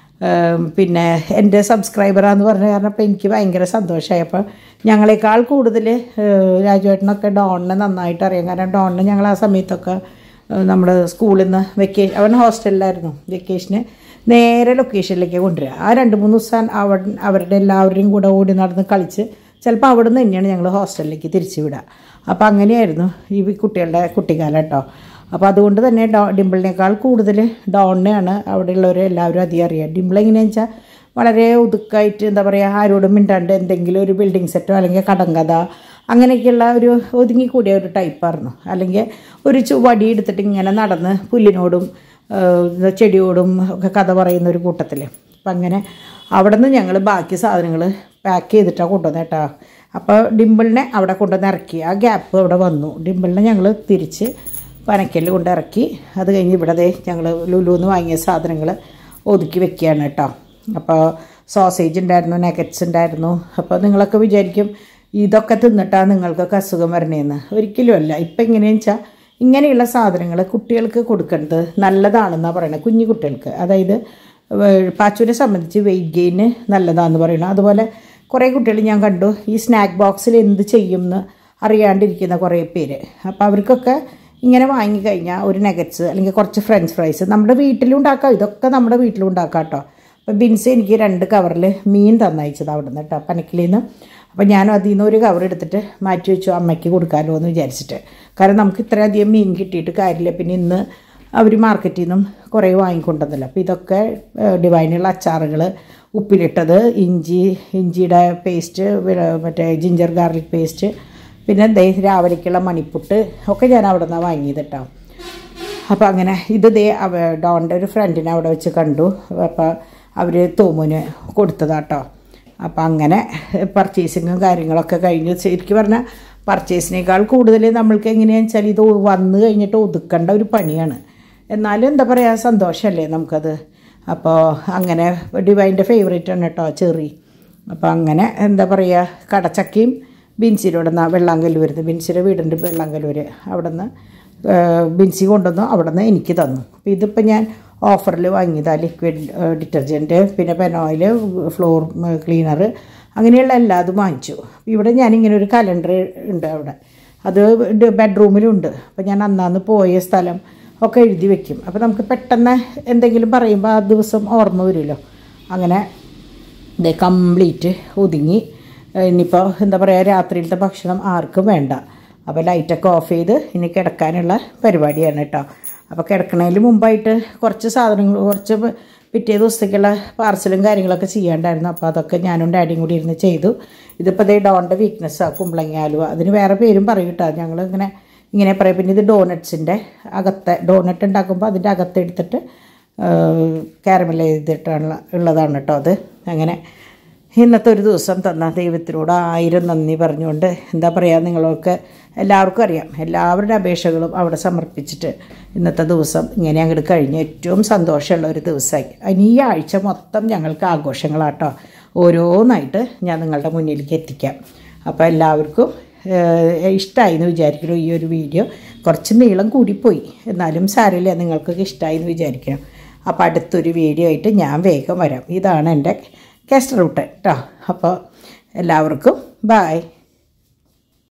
പിന്നെ എൻ്റെ സബ്സ്ക്രൈബറാന്ന് പറഞ്ഞ കാരണം അപ്പോൾ എനിക്ക് ഭയങ്കര സന്തോഷമായി അപ്പോൾ ഞങ്ങളെക്കാൾ കൂടുതൽ രാജുവേട്ടനൊക്കെ ഡോണിനെ നന്നായിട്ട് അറിയാം കാരണം ഡോണിനെ ഞങ്ങൾ ആ സമയത്തൊക്കെ നമ്മുടെ സ്കൂളിൽ നിന്ന് വെക്കേഷൻ അവൻ ഹോസ്റ്റലിലായിരുന്നു വെക്കേഷന് നേരെ ലൊക്കേഷനിലേക്ക് കൊണ്ടുവരിക ആ രണ്ട് മൂന്ന് ദിവസം അവ അവരുടെ എല്ലാവരുടെയും കൂടെ ഓടി നടന്ന് കളിച്ച് ചിലപ്പോൾ അവിടെ നിന്ന് തന്നെയാണ് ഞങ്ങൾ ഹോസ്റ്റലിലേക്ക് തിരിച്ചു വിടുക അപ്പോൾ അങ്ങനെയായിരുന്നു ഈ കുട്ടികളുടെ കുട്ടിക്കാലം കേട്ടോ അപ്പോൾ അതുകൊണ്ട് തന്നെ ഡോ ഡിമ്പിളിനേക്കാൾ കൂടുതൽ ഡോണിനെയാണ് അവിടെയുള്ളവർ എല്ലാവരും അധികം അറിയുക ഡിമ്പിൾ എങ്ങനെയാണെന്ന് വെച്ചാൽ വളരെ ഒതുക്കായിട്ട് എന്താ പറയുക ആരോടും മിണ്ടാണ്ട് എന്തെങ്കിലും ഒരു ബിൽഡിംഗ് സെറ്റോ അല്ലെങ്കിൽ കടങ്കഥ അങ്ങനെയൊക്കെയുള്ള ഒരു ഒതുങ്ങിക്കൂടിയ ഒരു ടൈപ്പായിരുന്നു അല്ലെങ്കിൽ ഒരു ചു വടി എടുത്തിട്ട് ഇങ്ങനെ നടന്ന് പുല്ലിനോടും ഏഹ്, ചെടിയോടും ഒക്കെ കഥ പറയുന്ന ഒരു കൂട്ടത്തിൽ അപ്പം അങ്ങനെ അവിടെ നിന്ന് ഞങ്ങൾ ബാക്കി സാധനങ്ങൾ പാക്ക് ചെയ്തിട്ടാണ് കൊണ്ടുവന്നത് കേട്ടോ അപ്പോൾ ഡിമ്പിളിനെ അവിടെ കൊണ്ടുവന്ന് ഇറക്കി ആ ഗ്യാപ്പ് അവിടെ വന്നു ഡിമ്പിളിനെ ഞങ്ങൾ തിരിച്ച് പനക്കല്ല് കൊണ്ട് ഇറക്കി അത് കഴിഞ്ഞ് ഇവിടെ ദേ ഞങ്ങൾ ലുലുന്ന് വാങ്ങിയ സാധനങ്ങൾ ഒതുക്കി വെക്കുകയാണ് കേട്ടോ അപ്പോൾ സോസേജ് ഉണ്ടായിരുന്നു നെഗറ്റ്സ് ഉണ്ടായിരുന്നു അപ്പോൾ നിങ്ങളൊക്കെ വിചാരിക്കും ഇതൊക്കെ തിന്നിട്ടാണ് നിങ്ങൾക്കൊക്കെ അസുഖം വരണേന്ന് ഒരിക്കലും അല്ല ഇപ്പം എങ്ങനെയാണെന്ന് വെച്ചാൽ ഇങ്ങനെയുള്ള സാധനങ്ങൾ കുട്ടികൾക്ക് കൊടുക്കേണ്ടത് നല്ലതാണെന്നാണ് പറയുന്നത് കുഞ്ഞു കുട്ടികൾക്ക് അതായത് വേ- പാച്ചുവിനെ സംബന്ധിച്ച് വെയിറ്റ് ഗെയിന് നല്ലതാണെന്ന് പറയുന്നത് അതുപോലെ കുറേ കുട്ടികൾ ഞാൻ കണ്ടു ഈ സ്നാക്ക് ബോക്സിൽ എന്ത് ചെയ്യും എന്ന് അറിയാണ്ടിരിക്കുന്ന കുറേ പേര് അപ്പോൾ അവർക്കൊക്കെ ഇങ്ങനെ വാങ്ങിക്കഴിഞ്ഞാൽ ഒരു നെഗറ്റ്സ് അല്ലെങ്കിൽ കുറച്ച് ഫ്രഞ്ച് ഫ്രൈസ് നമ്മുടെ വീട്ടിലും ഉണ്ടാക്കാം ഇതൊക്കെ നമ്മുടെ വീട്ടിലും ഉണ്ടാക്കാം കേട്ടോ അപ്പോൾ ബിൻസ് എനിക്ക് രണ്ട് കവറിൽ മീൻ തന്നയച്ചത് അവിടെ നിന്ന് കേട്ടോ പനക്കിലിൽ നിന്ന് അപ്പോൾ ഞാൻ അതിൽ നിന്ന് ഒരു കവർ എടുത്തിട്ട് മാറ്റി വെച്ചു അമ്മയ്ക്ക് കൊടുക്കാമല്ലോ എന്ന് വിചാരിച്ചിട്ട് കാരണം നമുക്ക് ഇത്രയധികം മീൻ കിട്ടിയിട്ട് കാര്യമില്ല പിന്നെ ഇന്ന് അവർ മാർക്കറ്റിൽ നിന്നും കുറേ വാങ്ങിക്കൊണ്ടുവന്നല്ലോ അപ്പോൾ ഇതൊക്കെ ഏഹ്, ഡിവൈനുള്ള അച്ചാറുകൾ ഉപ്പിലിട്ടത് ഇഞ്ചി ഇഞ്ചിയുടെ പേസ്റ്റ് മറ്റേ ജിഞ്ചർ ഗാർലിക് പേസ്റ്റ് പിന്നെ ദേ രാവിലേക്കുള്ള മണിപ്പുട്ട് ഒക്കെ ഞാൻ അവിടെ നിന്നാണ് വാങ്ങിയത് കേട്ടോ അപ്പോൾ അങ്ങനെ ഇത് ദേ അവ ഡോണിൻ്റെ ഒരു ഫ്രണ്ടിനെ അവിടെ വെച്ച് കണ്ടു അപ്പോൾ അവർ തോമുന് കൊടുത്തതാട്ടോ അപ്പോൾ അങ്ങനെ പർച്ചേസിങ്ങും കാര്യങ്ങളൊക്കെ കഴിഞ്ഞു ശരിക്കും പറഞ്ഞാൽ പർച്ചേസിനേക്കാൾ കൂടുതൽ നമ്മൾക്ക് എങ്ങനെയാണെന്ന് വെച്ചാൽ ഇത് വന്നു കഴിഞ്ഞിട്ട് ഒതുക്കേണ്ട ഒരു പണിയാണ് എന്നാലും എന്താ പറയുക സന്തോഷമല്ലേ നമുക്കത് അപ്പോൾ അങ്ങനെ ഡിവൈൻ്റെ ഫേവറേറ്റ് ആണ് കേട്ടോ ചെറി അപ്പോൾ അങ്ങനെ എന്താ പറയുക കടച്ചക്കയും ബിൻസിയുടെ നിന്ന് വെള്ളാങ്കല്ലൂരുന്ന് ബിൻസിയുടെ വീടുണ്ട് വെള്ളാങ്കല്ലൂർ അവിടെ നിന്ന് ബിൻസി കൊണ്ടുവന്നു അവിടെ നിന്ന് എനിക്ക് തന്നു അപ്പോൾ ഇതിപ്പോൾ ഞാൻ ഓഫറിൽ വാങ്ങിയതാണ് ലിക്വിഡ് ഡിറ്റർജൻറ്റ് പിന്നെ പെനോയിൽ ഫ്ലോർ ക്ലീനർ അങ്ങനെയുള്ള എല്ലാതും വാങ്ങിച്ചു ഇവിടെ ഞാനിങ്ങനെ ഒരു കലണ്ടർ ഉണ്ട് അവിടെ അത് ബെഡ്റൂമിലുണ്ട് അപ്പോൾ ഞാൻ അന്നാന്ന് പോയ സ്ഥലം ഒക്കെ എഴുതി വെക്കും അപ്പോൾ നമുക്ക് പെട്ടെന്ന് എന്തെങ്കിലും പറയുമ്പോൾ ആ ദിവസം ഓർമ്മ വരുമല്ലോ അങ്ങനെ ഇത് കംപ്ലീറ്റ് ഒതുങ്ങി ഇനിയിപ്പോൾ എന്താ പറയുക രാത്രിയിലത്തെ ഭക്ഷണം ആർക്കും വേണ്ട അപ്പോൾ ലൈറ്റൊക്കെ ഓഫ് ചെയ്ത് ഇനി കിടക്കാനുള്ള പരിപാടിയാണ് കേട്ടോ അപ്പോൾ കിടക്കണതിന് മുമ്പായിട്ട് കുറച്ച് സാധനങ്ങൾ കുറച്ച് പ- പിറ്റേ ദിവസത്തേക്കുള്ള പാർസലും കാര്യങ്ങളൊക്കെ ചെയ്യാണ്ടായിരുന്നു അപ്പോൾ അതൊക്കെ ഞാനും ഡാഡിയും കൂടി ഇരുന്ന് ചെയ്തു ഇതിപ്പോൾ ദേ ഡോണിൻ്റെ വീക്ക്നെസ്സാണ് കുമ്പളങ്ങ ആലുവ അതിന് വേറെ പേരും പറയും കേട്ടോ ഞങ്ങൾ ഇങ്ങനെ ഇങ്ങനെ പറയും പിന്നെ ഇത് ഡോണറ്റ്സിൻ്റെ അകത്തെ ഡോണറ്റ് ഉണ്ടാക്കുമ്പോൾ അതിൻ്റെ അകത്ത് എടുത്തിട്ട് കാരമൽ ചെയ്തിട്ടുള്ള ഉള്ളതാണ് കേട്ടോ അത് അങ്ങനെ ഇന്നത്തെ ഒരു ദിവസം തന്ന ദൈവത്തിനോട് ആയിരം നന്ദി പറഞ്ഞുകൊണ്ട് എന്താ പറയുക നിങ്ങളൊക്കെ എല്ലാവർക്കും അറിയാം എല്ലാവരുടെ അപേക്ഷകളും അവിടെ സമർപ്പിച്ചിട്ട് ഇന്നത്തെ ദിവസം ഇങ്ങനെ അങ്ങോട്ട് കഴിഞ്ഞ് ഏറ്റവും സന്തോഷമുള്ള ഒരു ദിവസമായി ഇനി ഈ ആഴ്ച മൊത്തം ഞങ്ങൾക്ക് ആഘോഷങ്ങളാട്ടോ ഓരോന്നായിട്ട് ഞാൻ നിങ്ങളുടെ മുന്നിലേക്ക് എത്തിക്കാം അപ്പോൾ എല്ലാവർക്കും ഇഷ്ടമായി എന്ന് വിചാരിക്കുന്നു ഈ ഒരു വീഡിയോ കുറച്ച് നീളം കൂടിപ്പോയി എന്നാലും സാരമില്ല നിങ്ങൾക്കൊക്കെ ഇഷ്ടമായി എന്ന് വിചാരിക്കണം അപ്പോൾ അടുത്തൊരു വീഡിയോ ആയിട്ട് ഞാൻ വേഗം വരാം ഇതാണ് എൻ്റെ കാസ്റ്റർ റൂട്ട് കേട്ടോ അപ്പോൾ എല്ലാവർക്കും ബായ്